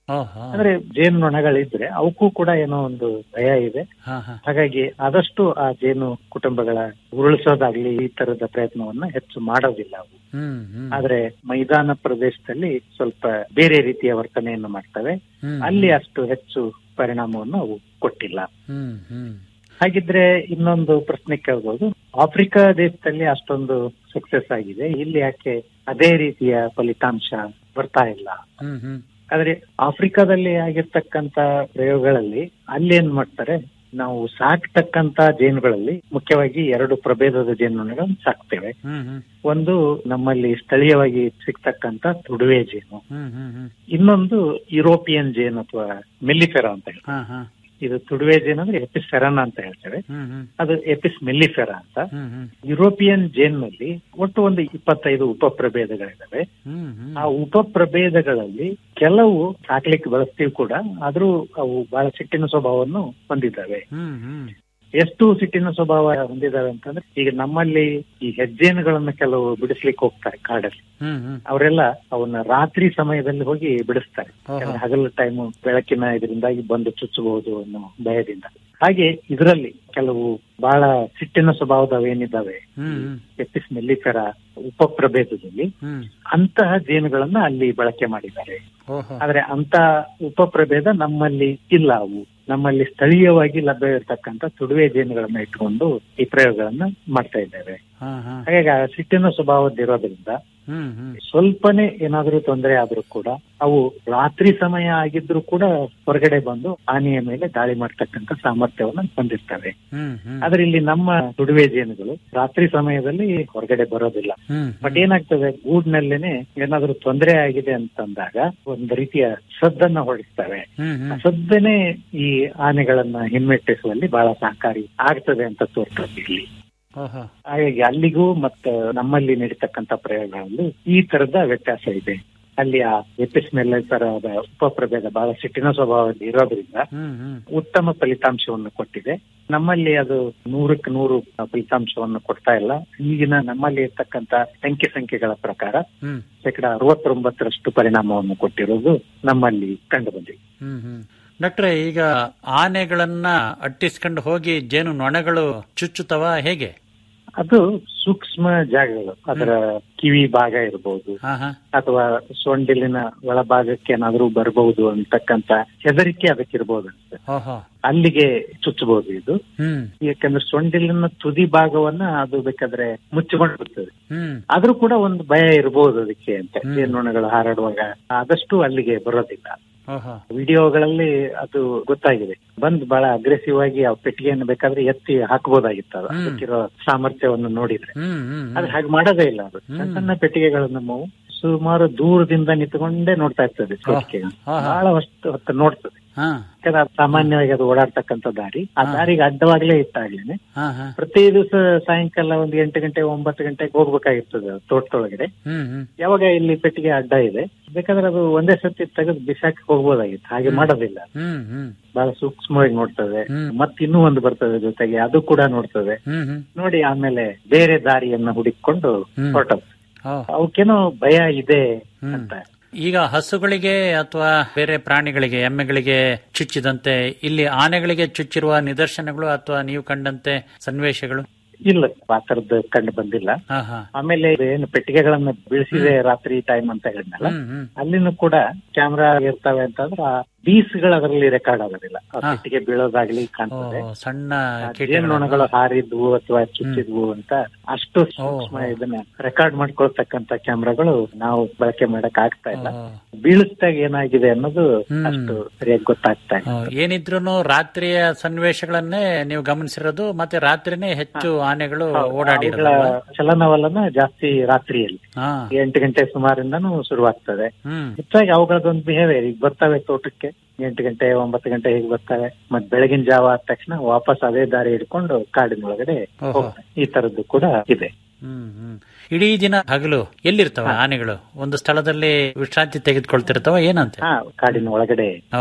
ಓಹೋ ಅಂದ್ರೆ ಜೇನು ನೊಣಗಳಿದ್ರೆ ಅವಕ್ಕೂ ಕೂಡ ಏನೋ ಒಂದು ಭಯ ಇದೆ ಹಾ ಹಾ ಹಾಗಾಗಿ ಆದಷ್ಟು ಆ ಜೇನು ಕುಟುಂಬಗಳ ಉರುಳಿಸೋದಾಗ್ಲಿ ಈ ತರದ ಪ್ರಯತ್ನವನ್ನ ಹೆಚ್ಚು ಮಾಡೋದಿಲ್ಲ ಅವು ಹ್ಮ್ ಹ್ಮ್ ಆದ್ರೆ ಮೈದಾನ ಪ್ರದೇಶದಲ್ಲಿ ಸ್ವಲ್ಪ ಬೇರೆ ರೀತಿಯ ವರ್ತನೆಯನ್ನು ಮಾಡ್ತವೆ ಹ್ಮ್. ಅಲ್ಲಿ ಅಷ್ಟು ಹೆಚ್ಚು ಪರಿಣಾಮವನ್ನು ಅವು ಕೊಟ್ಟಿಲ್ಲ ಹ್ಮ್ ಹ್ಮ್ ಹಾಗಿದ್ರೆ ಇನ್ನೊಂದು ಪ್ರಶ್ನೆ ಕೇಳ್ಬೋದು ಆಫ್ರಿಕಾ ದೇಶದಲ್ಲಿ ಅಷ್ಟೊಂದು ಸಕ್ಸಸ್ ಆಗಿದೆ ಇಲ್ಲಿ ಯಾಕೆ ಅದೇ ರೀತಿಯ ಫಲಿತಾಂಶ ಬರ್ತಾ ಇಲ್ಲ ಹ್ಮ್ ಹ್ಮ್ ಆದ್ರೆ ಆಫ್ರಿಕಾದಲ್ಲಿ ಆಗಿರ್ತಕ್ಕಂತ ಪ್ರಯೋಗಗಳಲ್ಲಿ ಅಲ್ಲಿ ಏನ್ ಮಾಡ್ತಾರೆ ನಾವು ಸಾಕ್ತಕ್ಕಂತ ಜೇನುಗಳಲ್ಲಿ ಮುಖ್ಯವಾಗಿ ಎರಡು ಪ್ರಭೇದದ ಜೇನುಗಳನ್ನು ಸಾಕ್ತೇವೆ ಹ್ಮ್ ಹ್ಮ್ ಒಂದು ನಮ್ಮಲ್ಲಿ ಸ್ಥಳೀಯವಾಗಿ ಸಿಗ್ತಕ್ಕಂತ ತುಡುವೆ ಜೇನು ಹ್ಮ್ ಹ್ಮ್ ಹ್ಮ್ ಇನ್ನೊಂದು ಯುರೋಪಿಯನ್ ಜೇನು ಅಥವಾ ಮೆಲ್ಲಿಫೆರಾ ಅಂತ ಹೇಳ್ತಾರೆ ಹಾ ಹಾ ಇದು ತುಡುವೆ ಜೇನು ಅಂದ್ರೆ ಎಪಿಸ್ ಸೆರನ್ ಅಂತ ಹೇಳ್ತೇವೆ ಹ್ಮ್ ಹ್ಮ್ ಅದು ಎಪಿಸ್ ಮೆಲ್ಲಿಫೆರಾ ಅಂತ ಹ್ಮ್ ಹ್ಮ್ ಯುರೋಪಿಯನ್ ಜೇನ್ನಲ್ಲಿ ಒಟ್ಟು ಒಂದು ಇಪ್ಪತ್ತೈದು ಉಪಪ್ರಭೇದಗಳಿದ್ದಾವೆ ಹ್ಮ್ ಹ್ಮ್ ಆ ಉಪಪ್ರಭೇದಗಳಲ್ಲಿ ಕೆಲವು ಸಾಕ್ಲಿಕ್ಕೆ ಬಳಸ್ತೀವಿ ಕೂಡ ಆದ್ರೂ ಅವು ಬಹಳ ಸಿಟ್ಟಿನ ಸ್ವಭಾವವನ್ನು ಹೊಂದಿದ್ದಾವೆ ಹ್ಮ್ ಹ್ಮ್ ಎಷ್ಟು ಸಿಟ್ಟಿನ ಸ್ವಭಾವ ಹೊಂದಿದ್ದಾವೆ ಅಂತಂದ್ರೆ ಈಗ ನಮ್ಮಲ್ಲಿ ಈ ಹೆಜ್ಜೇನುಗಳನ್ನ ಕೆಲವು ಬಿಡಿಸ್ಲಿಕ್ಕೆ ಹೋಗ್ತಾರೆ ಕಾಡಲ್ಲಿ ಹ್ಮ್ ಹ್ಮ್ ಅವರೆಲ್ಲ ಅವನ್ನ ರಾತ್ರಿ ಸಮಯದಲ್ಲಿ ಹೋಗಿ ಬಿಡಿಸ್ತಾರೆ ಓಹೋ. ಯಾಕಂದ್ರೆ ಹಗಲು ಟೈಮ್ ಬೆಳಕಿನ ಇದರಿಂದಾಗಿ ಬಂದು ಚುಚ್ಚಬಹುದು ಅನ್ನೋ ಭಯದಿಂದ ಹಾಗೆ ಇದರಲ್ಲಿ ಕೆಲವು ಬಹಳ ಸಿಟ್ಟಿನ ಸ್ವಭಾವದವೇನಿದ್ದಾವೆ ಹ್ಮ್ ಹ್ಮ್ ಎಪಿಸ್ ಮೆಲ್ಲಿಫೆರ ಉಪಪ್ರಭೇದದಲ್ಲಿ ಹ್ಮ್ ಅಂತಹ ಜೇನುಗಳನ್ನ ಅಲ್ಲಿ ಬಳಕೆ ಮಾಡಿದ್ದಾರೆ ಓಹೋ ಆದ್ರೆ ಅಂತ ಉಪಪ್ರಭೇದ ನಮ್ಮಲ್ಲಿ ಇಲ್ಲ ಅವು ನಮ್ಮಲ್ಲಿ ಸ್ಥಳೀಯವಾಗಿ ಲಭ್ಯ ಇರತಕ್ಕಂತ ತುಡುವೆ ಜೇನುಗಳನ್ನ ಇಟ್ಕೊಂಡು ಈ ಪ್ರಯೋಗಗಳನ್ನ ಮಾಡ್ತಾ ಇದ್ದೇವೆ ಹಾ ಹಾ ಹಾಗಾಗಿ ಆ ಸಿಟ್ಟಿನ ಸ್ವಭಾವದ್ದಿರೋದ್ರಿಂದ ಹ್ಮ್ ಹ್ಮ್ ಸ್ವಲ್ಪನೇ ಏನಾದ್ರೂ ತೊಂದರೆ ಆದ್ರೂ ಕೂಡ ಅವು ರಾತ್ರಿ ಸಮಯ ಆಗಿದ್ರು ಕೂಡ ಹೊರಗಡೆ ಬಂದು ಆನೆಯ ಮೇಲೆ ದಾಳಿ ಮಾಡ್ತಕ್ಕಂತ ಸಾಮರ್ಥ್ಯವನ್ನ ಹೊಂದಿರ್ತವೆ ಹ್ಮ್ ಹ್ಮ್ ಆದ್ರೆ ಇಲ್ಲಿ ನಮ್ಮ ತುಡುವೆ ಜೇನುಗಳು ರಾತ್ರಿ ಸಮಯದಲ್ಲಿ ಹೊರಗಡೆ ಬರೋದಿಲ್ಲ ಹ್ಮ್ ಬಟ್ ಏನಾಗ್ತದೆ ಗೂಡ್ನಲ್ಲೇನೆ ಏನಾದ್ರೂ ತೊಂದರೆ ಆಗಿದೆ ಅಂತಂದಾಗ ಒಂದು ರೀತಿಯ ಸದ್ದನ್ನ ಹೊರಡಿಸ್ತವೆ ಹ್ಮ್ ಹ್ಮ್ ಆ ಸದ್ದನೆ ಈ ಆನೆಗಳನ್ನ ಹಿಮ್ಮೆಟ್ಟಿಸುವಲ್ಲಿ ಬಹಳ ಸಹಕಾರಿ ಆಗ್ತದೆ ಅಂತ ತೋರ್ತದೆ ಇಲ್ಲಿ ಓಹೋ ಹಾಗಾಗಿ ಅಲ್ಲಿಗೂ ಮತ್ತೆ ನಮ್ಮಲ್ಲಿ ನಡೀತಕ್ಕಂತ ಪ್ರಯೋಗಗಳಲ್ಲಿ ಈ ತರದ ವ್ಯತ್ಯಾಸ ಇದೆ ಅಲ್ಲಿ ಆ ಎಪಿಸ್ ತರಹದ ಉಪಪ್ರಭೇದ ಬಹಳ ಸಿಟ್ಟಿನ ಸ್ವಭಾವ ಇರೋದ್ರಿಂದ ಹ್ಮ್ ಹ್ಮ್ ಉತ್ತಮ ಫಲಿತಾಂಶವನ್ನು ಕೊಟ್ಟಿದೆ ನಮ್ಮಲ್ಲಿ ಅದು ನೂರಕ್ಕೆ ನೂರು ಫಲಿತಾಂಶವನ್ನು ಕೊಡ್ತಾ ಇಲ್ಲ ಈಗಿನ ನಮ್ಮಲ್ಲಿ ಇರ್ತಕ್ಕಂತ ಸಂಖ್ಯೆ ಸಂಖ್ಯೆಗಳ ಪ್ರಕಾರ ಹ್ಮ್ ಶೇಕಡ ಅರವತ್ತೊಂಬತ್ತರಷ್ಟು ಪರಿಣಾಮವನ್ನು ಕೊಟ್ಟಿರೋದು ನಮ್ಮಲ್ಲಿ ಕಂಡು ಬಂದಿದೆ ಹ್ಮ್ ಹ್ಮ್ ಡಾಕ್ಟ್ರೆ ಈಗ ಆನೆಗಳನ್ನ ಅಟ್ಟಿಸ್ಕೊಂಡು ಹೋಗಿ ಜೇನು ನೊಣಗಳು ಚುಚ್ಚುತ್ತವ ಹೇಗೆ ಅದು ಸೂಕ್ಷ್ಮ ಜಾಗಗಳು ಅದರ ಕಿವಿ ಭಾಗ ಇರಬಹುದು ಹಾ ಹಾ ಅಥವಾ ಸೊಂಡಿಲಿನ ಒಳಭಾಗಕ್ಕೆ ಏನಾದ್ರೂ ಬರಬಹುದು ಅಂತಕ್ಕಂತ ಹೆದರಿಕೆ ಅದಕ್ಕಿರ್ಬೋದು ಅನ್ಸುತ್ತೆ ಓಹೋ ಅಲ್ಲಿಗೆ ಚುಚ್ಚಬಹುದು ಇದು ಹ್ಮ್ ಯಾಕಂದ್ರೆ ಸೊಂಡಿಲಿನ ತುದಿ ಭಾಗವನ್ನ ಅದು ಬೇಕಾದ್ರೆ ಮುಚ್ಚಿಕೊಂಡು ಬಿಡ್ತದೆ ಹ್ಮ್ ಆದ್ರೂ ಕೂಡ ಒಂದು ಭಯ ಇರಬಹುದು ಅದಕ್ಕೆ ಅಂತ ಜೇನುನೊಣಗಳು ಹಾರಾಡುವಾಗ ಆದಷ್ಟು ಅಲ್ಲಿಗೆ ಬರೋದಿಲ್ಲ ಓಹೋ ವಿಡಿಯೋಗಳಲ್ಲಿ ಅದು ಗೊತ್ತಾಗಿದೆ ಬಂದ್ ಬಹಳ ಅಗ್ರೆಸಿವ್ ಆಗಿ ಆ ಪೆಟ್ಟಿಗೆಯನ್ನು ಬೇಕಾದ್ರೆ ಎತ್ತಿ ಹಾಕಬಹುದಾಗಿತ್ತು ಅದು ಅದಕ್ಕಿರೋ ಸಾಮರ್ಥ್ಯವನ್ನು ನೋಡಿದ್ರೆ ಹ್ಮ್ ಹ್ಮ್ ಆದ್ರೆ ಹಾಗೆ ಮಾಡೋದೇ ಇಲ್ಲ ಅದು ಸಣ್ಣ ಸಣ್ಣ ಪೆಟ್ಟಿಗೆಗಳು ನಮ್ಮವು ಸುಮಾರು ದೂರದಿಂದ ನಿಂತ್ಕೊಂಡೇ ನೋಡ್ತಾ ಇರ್ತದೆ ಪೆಟ್ಟಿಗೆ ಹಾ, ಹಾ. ಬಹಳ ಹೊತ್ತು ಹೊತ್ತು ನೋಡ್ತದೆ ಹಾ ಯಾಕಂದ್ರೆ ಅದು ಸಾಮಾನ್ಯವಾಗಿ ಅದು ಓಡಾಡ್ತಕ್ಕಂತ ದಾರಿ ಆ ದಾರಿಗೆ ಅಡ್ಡವಾಗ್ಲೇ ಇಟ್ಟಾಗ್ಲೇನೆ ಹಾ ಹಾ ಪ್ರತಿ ದಿವಸ ಸಾಯಂಕಾಲ ಒಂದು ಎಂಟು ಗಂಟೆ ಒಂಬತ್ತು ಗಂಟೆಗೆ ಹೋಗ್ಬೇಕಾಗಿರ್ತದೆ ಅದು ತೋಟದೊಳಗಡೆ ಹ್ಮ್ ಹ್ಮ್ ಯಾವಾಗ ಇಲ್ಲಿ ಪೆಟ್ಟಿಗೆ ಅಡ್ಡ ಇದೆ ಬೇಕಾದ್ರೆ ಅದು ಒಂದೇ ಸರ್ತಿ ತೆಗೆದು ಬಿಸಾಕಿ ಹೋಗ್ಬೋದಾಗಿತ್ತು ಹಾಗೆ ಮಾಡೋದಿಲ್ಲ ಹ್ಮ್ ಹ್ಮ್ ಬಹಳ ಸೂಕ್ಷ್ಮವಾಗಿ ನೋಡ್ತದೆ ಮತ್ ಇನ್ನೂ ಒಂದು ಬರ್ತದೆ ಜೊತೆಗೆ ಅದು ಕೂಡ ನೋಡ್ತದೆ ಹ್ಮ್ ಹ್ಮ್ ನೋಡಿ ಆಮೇಲೆ ಬೇರೆ ದಾರಿಯನ್ನ ಹುಡುಕಿಕೊಂಡು ಹೊರಟದ್ದು ಓ ಅವಕ್ಕೇನೋ ಭಯ ಇದೆ ಅಂತ ಈಗ ಹಸುಗಳಿಗೆ ಅಥವಾ ಬೇರೆ ಪ್ರಾಣಿಗಳಿಗೆ ಎಮ್ಮೆಗಳಿಗೆ ಚುಚ್ಚಿದಂತೆ ಇಲ್ಲಿ ಆನೆಗಳಿಗೆ ಚುಚ್ಚಿರುವ ನಿದರ್ಶನಗಳು ಅಥವಾ ನೀವು ಕಂಡಂತೆ ಸನ್ನಿವೇಶಗಳು ಇಲ್ಲ ಆ ತರದ್ದು ಕಂಡು ಬಂದಿಲ್ಲ ಹಾ ಹಾ ಆಮೇಲೆ ಏನು ಪೆಟ್ಟಿಗೆಗಳನ್ನ ಬೀಳಿಸಿದೆ ರಾತ್ರಿ ಟೈಮ್ ಅಂತ ಹೇಳಿದ್ನಲ್ಲ ಹ್ಮ್ ಹ್ಮ್ ಅಲ್ಲಿನೂ ಕೂಡ ಕ್ಯಾಮ್ರಾ ಇರ್ತವೆ ಅಂತಂದ್ರೆ ಆ ಬೀಸ್ಗಳು ಅದರಲ್ಲಿ ರೆಕಾರ್ಡ್ ಆಗೋದಿಲ್ಲ ಆ ಹಾ. ಪೆಟ್ಟಿಗೆ ಬೀಳೋದಾಗ್ಲಿ ಓ, ಕಾಣ್ತದೆ ಸಣ್ಣ ಆ ಕೀಟಗಳು ಜೇನುನೊಣಗಳು ಹಾರಿದ್ವು ಅಥವಾ ಚುಚ್ಚಿದ್ವು ಅಂತ ಅಷ್ಟು ಸೂಕ್ಷ್ಮ ಇದನ್ನ ರೆಕಾರ್ಡ್ ಮಾಡ್ಕೊಳ್ತಕ್ಕಂತ ಕ್ಯಾಮ್ರಾಗಳು ನಾವು ಬಳಕೆ ಮಾಡಕ್ ಆಗ್ತಾ ಇಲ್ಲ ಬೀಳಿಸ್ದಾಗ ಏನಾಗಿದೆ ಅನ್ನೋದು ಅಷ್ಟು ಸರಿಯಾಗಿ ಗೊತ್ತಾಗ್ತಾ ಇಲ್ಲ ಏನಿದ್ರು ರಾತ್ರಿಯ ಸನ್ನಿವೇಶಗಳನ್ನೇ ನೀವು ಗಮನಿಸಿರೋದು ಮತ್ತೆ ರಾತ್ರಿನೇ ಹೆಚ್ಚು ಆನೆಗಳು ಓಡಾಡಿರೋದು ಅವುಗಳ ಚಲನವಲನ ಜಾಸ್ತಿ ರಾತ್ರಿಯಲ್ಲಿ ಹಾ ಎಂಟು ಗಂಟೆ ಸುಮಾರಿಂದನೂ ಶುರುವಾಗ್ತದೆ ಹ್ಮ್ ಹೆಚ್ಚಾಗಿ ಅವುಗಳದೊಂದು ಬಿಹೇವಿಯರ್ ಈಗ ಬರ್ತವೆ ತೋಟಕ್ಕೆ ಎಂಟು ಗಂಟೆ ಒಂಬತ್ತು ಗಂಟೆ ಹೀಗೆ ಬರ್ತವೆ ಮತ್ ಬೆಳಗಿನ ಜಾವ ಆದ ತಕ್ಷಣ ವಾಪಸ್ ಅದೇ ದಾರಿ ಹಿಡ್ಕೊಂಡು ಕಾಡಿನೊಳಗಡೆ ಓಹೋ. ಹೋಗ್ತವೆ ಈ ತರದ್ದು ಕೂಡ ಇದೆ ಹ್ಮ್ ಹ್ಮ್ ಇಡೀ ದಿನ ಹಗಲು ಎಲ್ಲಿರ್ತವ ಆನೆಗಳು ಒಂದು ಸ್ಥಳದಲ್ಲಿ ವಿಶ್ರಾಂತಿ ತೆಗೆದುಕೊಳ್ತಿರ್ತಾವ ಏನಂತೆ ಹಾ ಕಾಡಿನ ಒಳಗಡೆ ಓಹೋ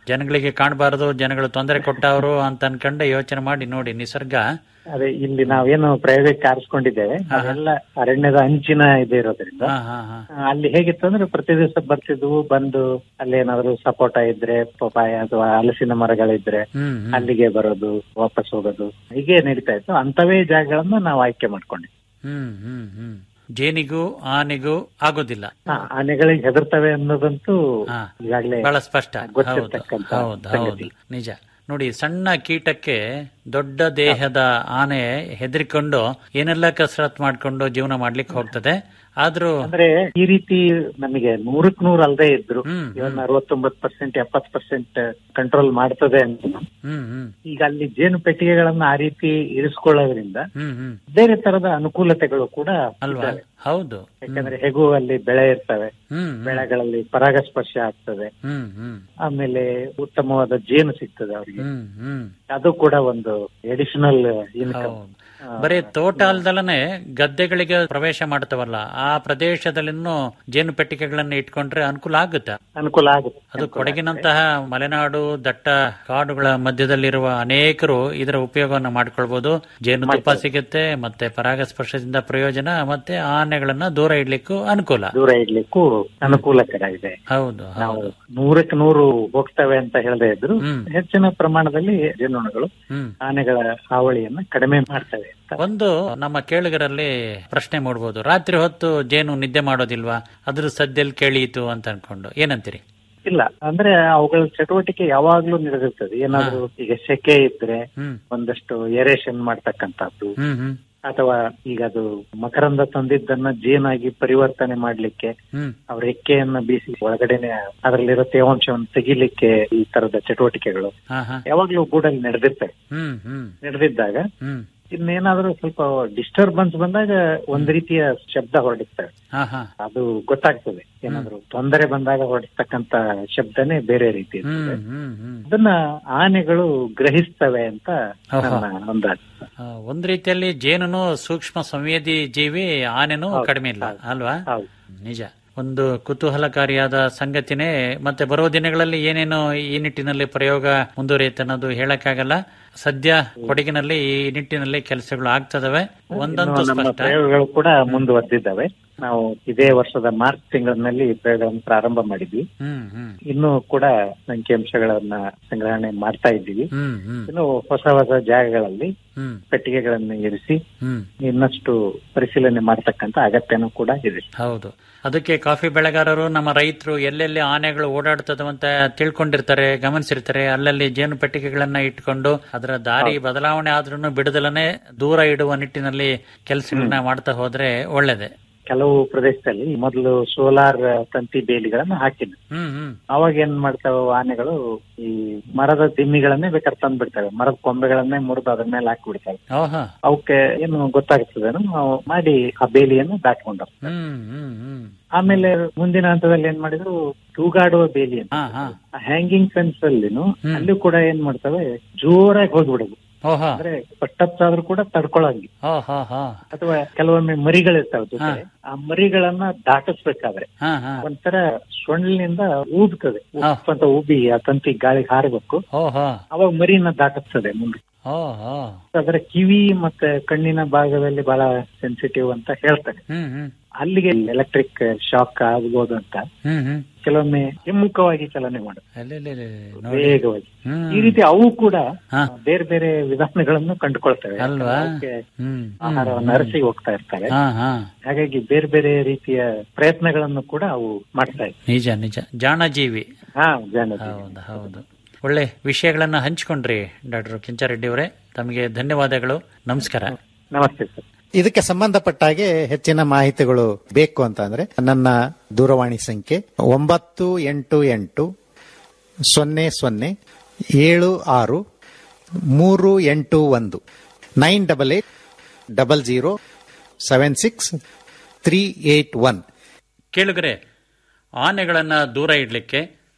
ಜನಗಳಿಗೆ ಕಾಣಬಾರದು ಜನಗಳು ತೊಂದರೆ ಕೊಟ್ಟವರು ಅಂತ ಅನ್ಕೊಂಡೆ ಯೋಚನೆ ಮಾಡಿ ನೋಡಿ ನಿಸರ್ಗ ಅದೇ ಇಲ್ಲಿ ನಾವೇನು ಪ್ರಯೋಗಕ್ಕೆ ಆರಿಸ್ಕೊಂಡಿದ್ದೇವೆ ಅದೆಲ್ಲ ಅರಣ್ಯದ ಅಂಚಿನ ಇದೆ ಇರೋದ್ರಿಂದ ಹಾ ಹಾ ಹಾ ಆ, ಅಲ್ಲಿ ಹೇಗಿತ್ತು ಅಂದ್ರೆ ಪ್ರತಿ ದಿವಸ ಬರ್ತಿದ್ವು ಬಂದು ಅಲ್ಲಿ ಏನಾದ್ರು ಸಪೋಟ ಇದ್ರೆ ಪಪಾಯ ಅಥವಾ ಹಲಸಿನ ಮರಗಳಿದ್ರೆ ಹ್ಮ್ ಹ್ಮ್. ಅಲ್ಲಿಗೆ ಬರೋದು ವಾಪಸ್ ಹೋಗೋದು ಹೀಗೆ ನಡೀತಾ ಇತ್ತು ಅಂತವೇ ಜಾಗಗಳನ್ನ ನಾವು ಆಯ್ಕೆ ಮಾಡ್ಕೊಂಡಿದ್ವಿ ಹ್ಮ್ ಹ್ಮ್ ಹ್ಮ್ ಜೇನಿಗೂ ಆನೆಗೂ ಆಗೋದಿಲ್ಲ ಆ, ಆನೆಗಳಿಗೆ ಹೆದರ್ತವೆ ಅನ್ನೋದಂತೂ ಹಾ. ಈಗಾಗಲೇ ಬಹಳ ಸ್ಪಷ್ಟ ಹೌದು ಗೊತ್ತಿರ್ತಕ್ಕಂಥ ಹೌದು ಹೌದು ಸಂಗತಿ. ನಿಜ ನೋಡಿ ಸಣ್ಣ ಕೀಟಕ್ಕೆ ದೊಡ್ಡ ದೇಹದ ಆನೆ ಹೆದರಿಕೊಂಡು ಏನೆಲ್ಲ ಕಸರತ್ ಮಾಡ್ಕೊಂಡು ಜೀವನ ಮಾಡ್ಲಿಕ್ಕೆ ಹೋಗ್ತದೆ ಆದ್ರೂ ಅಂದ್ರೆ ಈ ರೀತಿ ನಮಗೆ ನೂರಕ್ ನೂರ್ ಅಲ್ದೇ ಇದ್ರು ಹ್ಮ್, ಇವನ್ ಅರವತ್ತೊಂಬತ್ ಪರ್ಸೆಂಟ್ ಎಪ್ಪತ್ ಪರ್ಸೆಂಟ್ ಕಂಟ್ರೋಲ್ ಮಾಡ್ತದೆ ಅಂತ ಹ್ಮ್ ಹ್ಮ್ ಈಗ ಅಲ್ಲಿ ಜೇನು ಪೆಟ್ಟಿಗೆಗಳನ್ನ ಆ ರೀತಿ ಇರಿಸ್ಕೊಳ್ಳೋದ್ರಿಂದ ಹ್ಮ್ ಹ್ಮ್ ಬೇರೆ ತರದ ಅನುಕೂಲತೆಗಳು ಕೂಡ ಅಲ್ವಾ ಇದ್ದಾವೆ. ಹೌದು ಯಾಕಂದ್ರೆ ಹೇಗೂ ಅಲ್ಲಿ ಬೆಳೆ ಇರ್ತವೆ ಹ್ಮ್ ಹ್ಮ್. ಬೆಳೆಗಳಲ್ಲಿ ಪರಾಗಸ್ಪರ್ಶ ಆಗ್ತದೆ ಹ್ಮ್ ಹ್ಮ್ ಆಮೇಲೆ ಉತ್ತಮವಾದ ಜೇನು ಸಿಗ್ತದೆ ಅವರಿಗೆ ಹ್ಮ್ ಹ್ಮ್ ಅದು ಕೂಡ ಒಂದು ಎಡಿಷನಲ್ ಇನ್ಕಮ್ ಹೌದು ಬರೀ ತೋಟ ಅಲ್ದಲನೆ ಗದ್ದೆಗಳಿಗೆ ಪ್ರವೇಶ ಮಾಡ್ತವಲ್ಲ ಆ ಪ್ರದೇಶದಲ್ಲಿನೂ ಜೇನು ಪೆಟ್ಟಿಗೆಗಳನ್ನ ಇಟ್ಕೊಂಡ್ರೆ ಅನುಕೂಲ ಆಗುತ್ತೆ ಅನುಕೂಲ ಆಗುತ್ತೆ ಅದು ಕೊಡಗಿನಂತಹ ಮಲೆನಾಡು ದಟ್ಟ ಕಾಡುಗಳ ಮಧ್ಯದಲ್ಲಿರುವ ಅನೇಕರು ಇದರ ಉಪಯೋಗವನ್ನು ಮಾಡ್ಕೊಳ್ಬಹುದು ಜೇನುತುಪ್ಪ ಸಿಗುತ್ತೆ ಮತ್ತೆ ಪರಾಗಸ್ಪರ್ಶದಿಂದ ಪ್ರಯೋಜನ ಮತ್ತೆ ಆನೆಗಳನ್ನ ದೂರ ಇಡ್ಲಿಕ್ಕೂ ಅನುಕೂಲ ದೂರ ಇಡ್ಲಿಕ್ಕೂ ಅನುಕೂಲಕರ ಇದೆ ಹೌದು ನಾವು ಹೌದು ನೂರಕ್ಕೆ ನೂರು ಹೋಗ್ತವೆ ಅಂತ ಹೇಳದೇ ಇದ್ರು ಹ್ಮ್. ಹೆಚ್ಚಿನ ಪ್ರಮಾಣದಲ್ಲಿ ಜೇನುನೊಣಗಳು ಹ್ಮ್ ಆನೆಗಳ ಹಾವಳಿಯನ್ನ ಕಡಿಮೆ ಮಾಡ್ತವೆ ಅಂತ ಒಂದು ನಮ್ಮ ಕೇಳುಗರಲ್ಲಿ ಪ್ರಶ್ನೆ ಮೂಡ್ಬೋದು ರಾತ್ರಿ ಹೊತ್ತು ಜೇನು ನಿದ್ದೆ ಮಾಡೋದಿಲ್ವಾ ಅದ್ರ ಸದ್ಯಲ್ಲಿ ಕೇಳೀತು ಅಂತ ಅನ್ಕೊಂಡು ಏನಂತೀರಿ ಇಲ್ಲ ಅಂದ್ರೆ ಅವುಗಳ ಚಟುವಟಿಕೆ ಯಾವಾಗ್ಲೂ ನಡೆದಿರ್ತದೆ ಏನಾದ್ರೂ ಈಗ ಸೆಕೆ ಇದ್ರೆ ಹ್ಮ್ ಒಂದಷ್ಟು ಏರೇಷನ್ ಮಾಡ್ತಕ್ಕಂಥದ್ದು ಹ್ಮ್ ಹ್ಮ್ ಅಥವಾ ಈಗ ಅದು ಮಕರಂದ ತಂದಿದ್ದನ್ನ ಜೇನಾಗಿ ಪರಿವರ್ತನೆ ಮಾಡ್ಲಿಕ್ಕೆ ಹ್ಮ್ ಅವ್ರ ರೆಕ್ಕೆಯನ್ನ ಬೀಸಿ ಒಳಗಡೆನೆ ಅದರಲ್ಲಿರೋ ತೇವಾಂಶವನ್ನು ತೆಗಿಲಿಕ್ಕೆ ಈ ತರದ ಚಟುವಟಿಕೆಗಳು ಹಾ ಹಾ ಯಾವಾಗ್ಲೂ ಗೂಡಲ್ಲಿ ನಡೆದಿರ್ತವೆ ಹ್ಮ್ ಹ್ಮ್ ನಡೆದಿದ್ದಾಗ ಹ್ಮ್ ಇನ್ನೇನಾದ್ರೂ ಸ್ವಲ್ಪ ಡಿಸ್ಟರ್ಬೆನ್ಸ್ ಬಂದಾಗ ಒಂದ್ ರೀತಿಯ ಶಬ್ದ ಹೊರಡಿಸ್ತವೆ ಹಾ ಹಾ ಅದು ಗೊತ್ತಾಗ್ತದೆ ಏನಾದ್ರು ತೊಂದರೆ ಬಂದಾಗ ಹೊರಡಿಸ್ತಕ್ಕಂತ ಶಬ್ದನೇ ಬೇರೆ ರೀತಿ ಇರ್ತದೆ ಹ್ಮ್ ಹ್ಮ್ ಹ್ಮ್ ಅದನ್ನ ಆನೆಗಳು ಗ್ರಹಿಸ್ತವೆ ಅಂತ ಆಹಾ. ನನ್ನ ಅಂದಾಜು ಆ, ಒಂದ್ ರೀತಿಯಲ್ಲಿ ಜೇನುನು ಸೂಕ್ಷ್ಮ ಸಂವೇದಿ ಜೀವಿ ಆನೆನೂ ಕಡಿಮೆ ಇಲ್ಲ ಅಲ್ವಾ ಹೌದು ನಿಜ ಒಂದು ಕುತೂಹಲಕಾರಿಯಾದ ಸಂಗತಿನೇ ಮತ್ತೆ ಬರುವ ದಿನಗಳಲ್ಲಿ ಏನೇನು ಈ ನಿಟ್ಟಿನಲ್ಲಿ ಪ್ರಯೋಗ ಮುಂದುವರಿಯುತ್ತೆ ಅನ್ನೋದು ಹೇಳಕ್ಕಾಗಲ್ಲ ಸದ್ಯ ಕೊಡಗಿನಲ್ಲಿ ಈ ನಿಟ್ಟಿನಲ್ಲಿ ಕೆಲಸಗಳು ಆಗ್ತದವೆ ಒಂದಂತೂ ಇನ್ನು ನಮ್ಮ ಸ್ಪಷ್ಟ ಪ್ರಯೋಗಗಳು ಕೂಡ ಮುಂದುವರೆದಿದ್ದಾವೆ ನಾವು ಇದೇ ವರ್ಷದ ಮಾರ್ಚ್ ತಿಂಗಳಿನಲ್ಲಿ ಈ ಪ್ರಯೋಗವನ್ನು ಪ್ರಾರಂಭ ಮಾಡಿದ್ವಿ ಹ್ಮ್ ಹ್ಮ್ ಇನ್ನೂ ಕೂಡ ಅಂಕಿಅಂಶಗಳನ್ನ ಸಂಗ್ರಹಣೆ ಮಾಡ್ತಾ ಇದ್ದೀವಿ ಹ್ಮ್ ಹ್ಮ್ ಇನ್ನು ಹೊಸ ಹೊಸ ಜಾಗಗಳಲ್ಲಿ ಹ್ಮ್ ಪೆಟ್ಟಿಗೆಗಳನ್ನು ಇರಿಸಿ ಹ್ಮ್ ಇನ್ನಷ್ಟು ಪರಿಶೀಲನೆ ಮಾಡ್ತಕ್ಕಂತ ಅಗತ್ಯನೂ ಕೂಡ ಇದೆ ಹೌದು ಅದಕ್ಕೆ ಕಾಫಿ ಬೆಳೆಗಾರರು ನಮ್ಮ ರೈತರು ಎಲ್ಲೆಲ್ಲಿ ಆನೆಗಳು ಓಡಾಡ್ತದಂತ ತಿಳ್ಕೊಂಡಿರ್ತಾರೆ ಗಮನಿಸಿರ್ತಾರೆ ಅಲ್ಲಲ್ಲಿ ಜೇನು ಪೆಟ್ಟಿಗೆಗಳನ್ನ ಇಟ್ಕೊಂಡು ಅದರ ದಾರಿ ಬದಲಾವಣೆ ಆದ್ರೂ ಬಿಡದಲನೆ ದೂರ ಇಡುವ ನಿಟ್ಟಿನಲ್ಲಿ ಕೆಲಸಗಳನ್ನ ಮಾಡ್ತಾ ಹೋದ್ರೆ ಒಳ್ಳೇದೆ ಕೆಲವು ಪ್ರದೇಶದಲ್ಲಿ ಮೊದಲು ಸೋಲಾರ್ ತಂತಿ ಬೇಲಿಗಳನ್ನ ಹಾಕಿದ್ವಿ ಹ್ಮ್ ಹ್ಮ್ ಅವಾಗ ಏನ್ ಮಾಡ್ತಾವೆ ಆನೆಗಳು ಈ ಮರದ ದಿಮ್ಮಿಗಳನ್ನೇ ಬೇಕಾದ್ರೆ ತಂದ್ ಬಿಡ್ತವೆ ಮರದ ಕೊಂಬೆಗಳನ್ನೇ ಮುರಿದು ಅದ್ರ ಮೇಲೆ ಹಾಕಿ ಬಿಡ್ತವೆ ಓಹೋ ಅವಕ್ಕೆ ಏನು ಗೊತ್ತಾಗ್ತದೆ ನಾವು ಮಾಡಿ ಆ ಬೇಲಿಯನ್ನು ದಾಟ್ಕೊಂಡ್ರು ಹ್ಮ್ ಹ್ಮ್ ಹ್ಮ್ ಆಮೇಲೆ ಮುಂದಿನ ಹಂತದಲ್ಲಿ ಏನ್ ಮಾಡಿದ್ರು ತೂಗಾಡುವ ಬೇಲಿ ಅಂತ ಹಾ ಹಾ ಹ್ಯಾಂಗಿಂಗ್ ಫೆನ್ಸ್ ಅಲ್ಲಿನು ಹ್ಮ್. ಅಲ್ಲಿ ಕೂಡ ಏನ್ ಮಾಡ್ತವೆ ಜೋರಾಗಿ ಹೋಗ್ಬಿಡುದು ಓಹೋ ಅಂದ್ರೆ ಪಟ್ಟತ್ತಾದ್ರೂ ಕೂಡ ತಡ್ಕೊಳಂಗಿ ಹೋ ಹೋ ಹೋ ಅಥವಾ ಕೆಲವೊಮ್ಮೆ ಮರಿಗಳಿರ್ತಾವೆ ಜೊತೆ ಹಾ. ಆ ಮರಿಗಳನ್ನ ದಾಟಿಸ್ಬೇಕಾದ್ರೆ ಹಾ ಹಾ ಒಂಥರ ಸೊಳ್ಳಿನಿಂದ ಊದ್ತದೆ ಹಾ. ಉಫ್ ಅಂತ ಉಬ್ಬಿ ಆ ತಂತಿ ಗಾಳಿಗೆ ಹಾರಬೇಕು ಓಹೋ ಅವಾಗ ಮರಿನ ದಾಟಿಸ್ತದೆ ಮುಂದೆ ಓಹೋ ಅದರ ಕಿವಿ ಮತ್ತೆ ಕಣ್ಣಿನ ಭಾಗದಲ್ಲಿ ಬಹಳ ಸೆನ್ಸಿಟಿವ್ ಅಂತ ಹೇಳ್ತಾರೆ ಹ್ಮ್ ಹ್ಮ್ ಅಲ್ಲಿಗೆ ಎಲೆಕ್ಟ್ರಿಕ್ ಶಾಕ್ ಆಗ್ಬೋದು ಅಂತ ಹ್ಮ್ ಹ್ಮ್ ಕೆಲವೊಮ್ಮೆ ಹಿಮ್ಮುಖವಾಗಿ ಚಲನೆ ಮಾಡುತ್ತೆ ಅಲ್ಲೆಲ್ಲೆಲ್ಲೆ, ನೋಡಿ ವೇಗವಾಗಿ ಹ್ಮ್ ಈ ರೀತಿ ಅವು ಕೂಡ ಹಾ. ಬೇರೆ ಬೇರೆ ವಿಧಾನಗಳನ್ನು ಕಂಡುಕೊಳ್ತವೆ ಅಲ್ವಾ? ಅವಕ್ಕೆ ಹ್ಮ್ ಆಹಾರವನ್ನು ಅರಸಿ ಹೋಗ್ತಾ ಇರ್ತಾರೆ ಹಾ ಹಾ ಹಾಗಾಗಿ ಬೇರೆ ಬೇರೆ ರೀತಿಯ ಪ್ರಯತ್ನಗಳನ್ನು ಕೂಡ ಅವು ಮಾಡ್ತಾ ಇವೆ ನಿಜ ನಿಜ ಜಾಣಜೀವಿ ಹಾ ಜಾನ ಹೌದು ಹೌದು ಒಳ್ಳೆ ವಿಷಯಗಳನ್ನ ಹಂಚ್ಕೊಂಡ್ರಿ ಡಾಕ್ಟರ್ ಕೆಂಚಾರೆಡ್ಡಿ ಅವರೇ ತಮಗೆ ಧನ್ಯವಾದಗಳು ನಮಸ್ಕಾರ ನಮಸ್ತೆ ಸರ್ ಇದಕ್ಕೆ ಸಂಬಂಧಪಟ್ಟ ಹಾಗೆ ಹೆಚ್ಚಿನ ಮಾಹಿತಿಗಳು ಬೇಕು ಅಂತ ಅಂದ್ರೆ ನನ್ನ ದೂರವಾಣಿ ಸಂಖ್ಯೆ ಒಂಬತ್ತು ಎಂಟು ಎಂಟು ಸೊನ್ನೆ ಸೊನ್ನೆ ಏಳು ಆರು ಮೂರು ಎಂಟು ಒಂದು nine double eight double zero seven six three eight one ಕೇಳುಗರೆ ಆನೆಗಳನ್ನ ದೂರ ಇಡಲಿಕ್ಕೆ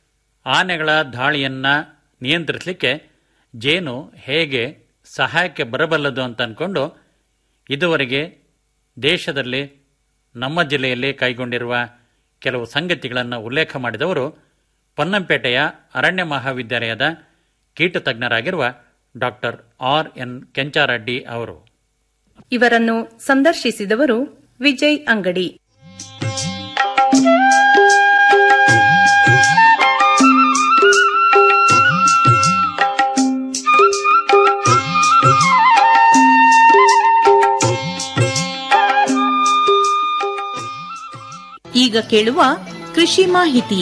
ಆನೆಗಳ ದಾಳಿಯನ್ನ ನಿಯಂತ್ರಿಸಲಿಕ್ಕೆ ಜೇನು ಹೇಗೆ ಸಹಾಯಕ್ಕೆ ಬರಬಲ್ಲದು ಅಂತ ಅನ್ಕೊಂಡು ಇದುವರೆಗೆ ದೇಶದಲ್ಲಿ ನಮ್ಮ ಜಿಲ್ಲೆಯಲ್ಲಿ ಕೈಗೊಂಡಿರುವ ಕೆಲವು ಸಂಗತಿಗಳನ್ನು ಉಲ್ಲೇಖ ಮಾಡಿದವರು ಪೊನ್ನಂಪೇಟೆಯ ಅರಣ್ಯ ಮಹಾವಿದ್ಯಾಲಯದ ಕೀಟ ತಜ್ಞರಾಗಿರುವ ಡಾಕ್ಟರ್ ಆರ್ ಎನ್ ಕೆಂಚಾರೆಡ್ಡಿ ಅವರು ಇವರನ್ನು ಸಂದರ್ಶಿಸಿದವರು ವಿಜಯ್ ಅಂಗಡಿ ಈಗ ಕೇಳುವ ಕೃಷಿ ಮಾಹಿತಿ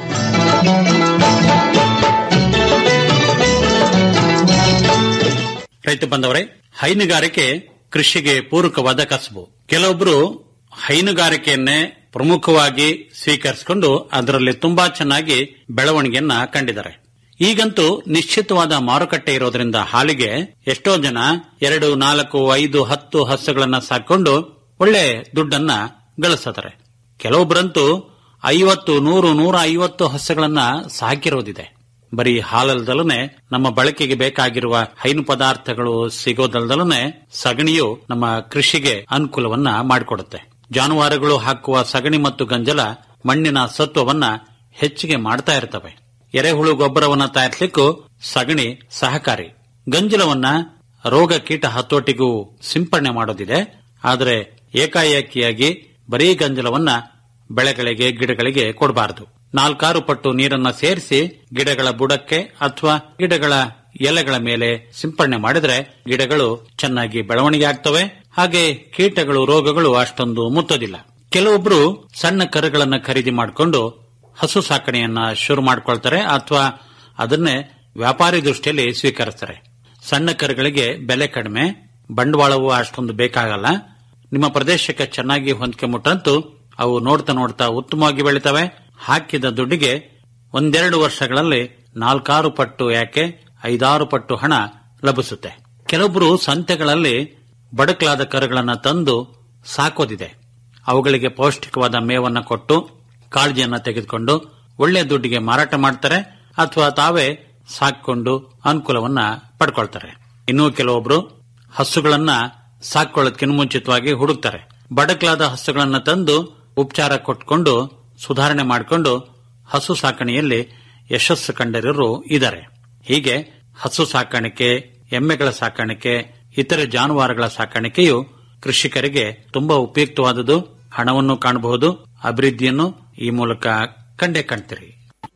ರೈತ ಬಂದವರೇ ಹೈನುಗಾರಿಕೆ ಕೃಷಿಗೆ ಪೂರಕವಾದ ಕಸಬು ಕೆಲವೊಬ್ರು ಹೈನುಗಾರಿಕೆಯನ್ನೇ ಪ್ರಮುಖವಾಗಿ ಸ್ವೀಕರಿಸಿಕೊಂಡು ಅದರಲ್ಲಿ ತುಂಬಾ ಚೆನ್ನಾಗಿ ಬೆಳವಣಿಗೆಯನ್ನ ಕಂಡಿದ್ದಾರೆ ಈಗಂತೂ ನಿಶ್ಚಿತವಾದ ಮಾರುಕಟ್ಟೆ ಇರೋದ್ರಿಂದ ಹಾಲಿಗೆ ಎಷ್ಟೋ ಜನ ಎರಡು ನಾಲ್ಕು ಐದು ಹತ್ತು ಹಸುಗಳನ್ನ ಸಾಕೊಂಡು ಒಳ್ಳೆ ದುಡ್ಡನ್ನ ಗಳಿಸ್ತಾರೆ ಕೆಲವೊಬ್ಬರಂತೂ ಐವತ್ತು ನೂರು ನೂರ ಐವತ್ತು ಹಸುಗಳನ್ನ ಸಾಕಿರೋದಿದೆ ಬರೀ ಹಾಲಲ್ದಲನೆ ನಮ್ಮ ಬಳಕೆಗೆ ಬೇಕಾಗಿರುವ ಹೈನು ಪದಾರ್ಥಗಳು ಸಿಗೋದಲ್ದಲನೆ ಸಗಣಿಯು ನಮ್ಮ ಕೃಷಿಗೆ ಅನುಕೂಲವನ್ನ ಮಾಡಿಕೊಡುತ್ತೆ ಜಾನುವಾರುಗಳು ಹಾಕುವ ಸಗಣಿ ಮತ್ತು ಗಂಜಲ ಮಣ್ಣಿನ ಸತ್ವವನ್ನ ಹೆಚ್ಚಿಗೆ ಮಾಡ್ತಾ ಇರ್ತವೆ ಎರೆಹುಳು ಗೊಬ್ಬರವನ್ನ ತಯಾರಿಸಲಿಕ್ಕೂ ಸಗಣಿ ಸಹಕಾರಿ ಗಂಜಲವನ್ನ ರೋಗ ಕೀಟ ಹತೋಟಿಗೂ ಸಿಂಪಡಣೆ ಮಾಡೋದಿದೆ ಆದರೆ ಏಕಾಏಕಿಯಾಗಿ ಬರೀ ಗಂಜಲವನ್ನ ಬೆಳೆಗಳಿಗೆ ಗಿಡಗಳಿಗೆ ಕೊಡಬಾರದು ನಾಲ್ಕಾರು ಪಟ್ಟು ನೀರನ್ನ ಸೇರಿಸಿ ಗಿಡಗಳ ಬುಡಕ್ಕೆ ಅಥವಾ ಗಿಡಗಳ ಎಲೆಗಳ ಮೇಲೆ ಸಿಂಪಡಣೆ ಮಾಡಿದ್ರೆ ಗಿಡಗಳು ಚೆನ್ನಾಗಿ ಬೆಳವಣಿಗೆ ಆಗ್ತವೆ ಹಾಗೆ ಕೀಟಗಳು ರೋಗಗಳು ಅಷ್ಟೊಂದು ಮುತ್ತೋದಿಲ್ಲ ಕೆಲವೊಬ್ರು ಸಣ್ಣ ಕರುಗಳನ್ನ ಖರೀದಿ ಮಾಡಿಕೊಂಡು ಹಸು ಸಾಕಣೆಯನ್ನ ಶುರು ಮಾಡ್ಕೊಳ್ತಾರೆ ಅಥವಾ ಅದನ್ನೇ ವ್ಯಾಪಾರಿ ದೃಷ್ಟಿಯಲ್ಲಿ ಸ್ವೀಕರಿಸ್ತಾರೆ ಸಣ್ಣ ಕರುಗಳಿಗೆ ಬೆಲೆ ಕಡಿಮೆ ಬಂಡವಾಳವು ಅಷ್ಟೊಂದು ಬೇಕಾಗಲ್ಲ ನಿಮ್ಮ ಪ್ರದೇಶಕ್ಕೆ ಚೆನ್ನಾಗಿ ಹೊಂದಿಕೆ ಮುಟ್ಟಂತೂ ಅವು ನೋಡ್ತಾ ನೋಡ್ತಾ ಉತ್ತಮವಾಗಿ ಬೆಳಿತವೆ ಹಾಕಿದ ದುಡ್ಡಿಗೆ ಒಂದೆರಡು ವರ್ಷಗಳಲ್ಲಿ ನಾಲ್ಕಾರು ಪಟ್ಟು ಯಾಕೆ ಐದಾರು ಪಟ್ಟು ಹಣ ಲಭಿಸುತ್ತೆ ಕೆಲವೊಬ್ಬರು ಸಂತೆಗಳಲ್ಲಿ ಬಡಕಲಾದ ಕರುಗಳನ್ನ ತಂದು ಸಾಕೋದಿದೆ ಅವುಗಳಿಗೆ ಪೌಷ್ಟಿಕವಾದ ಮೇವನ್ನ ಕೊಟ್ಟು ಕಾಳಜಿಯನ್ನ ತೆಗೆದುಕೊಂಡು ಒಳ್ಳೆ ದುಡ್ಡಿಗೆ ಮಾರಾಟ ಮಾಡ್ತಾರೆ ಅಥವಾ ತಾವೇ ಸಾಕೊಂಡು ಅನುಕೂಲವನ್ನ ಪಡ್ಕೊಳ್ತಾರೆ ಇನ್ನೂ ಕೆಲವೊಬ್ರು ಹಸುಗಳನ್ನ ಸಾಕೊಳ್ಳೋದಕ್ಕಿಂತ ಮುಂಚಿತವಾಗಿ ಹುಡುಕ್ತಾರೆ ಬಡಕಲಾದ ಹಸುಗಳನ್ನ ತಂದು ಉಪಚಾರ ಕೊಟ್ಕೊಂಡು ಸುಧಾರಣೆ ಮಾಡಿಕೊಂಡು ಹಸು ಸಾಕಣೆಯಲ್ಲಿ ಯಶಸ್ಸು ಕಂಡರಿರು ಇದ್ದಾರೆ ಹೀಗೆ ಹಸು ಸಾಕಾಣಿಕೆ ಎಮ್ಮೆಗಳ ಸಾಕಾಣಿಕೆ ಇತರೆ ಜಾನುವಾರುಗಳ ಸಾಕಾಣಿಕೆಯು ಕೃಷಿಕರಿಗೆ ತುಂಬಾ ಉಪಯುಕ್ತವಾದುದು ಹಣವನ್ನು ಕಾಣಬಹುದು ಅಭಿವೃದ್ಧಿಯನ್ನು ಈ ಮೂಲಕ ಕಂಡೇ ಕಾಣ್ತೀರಿ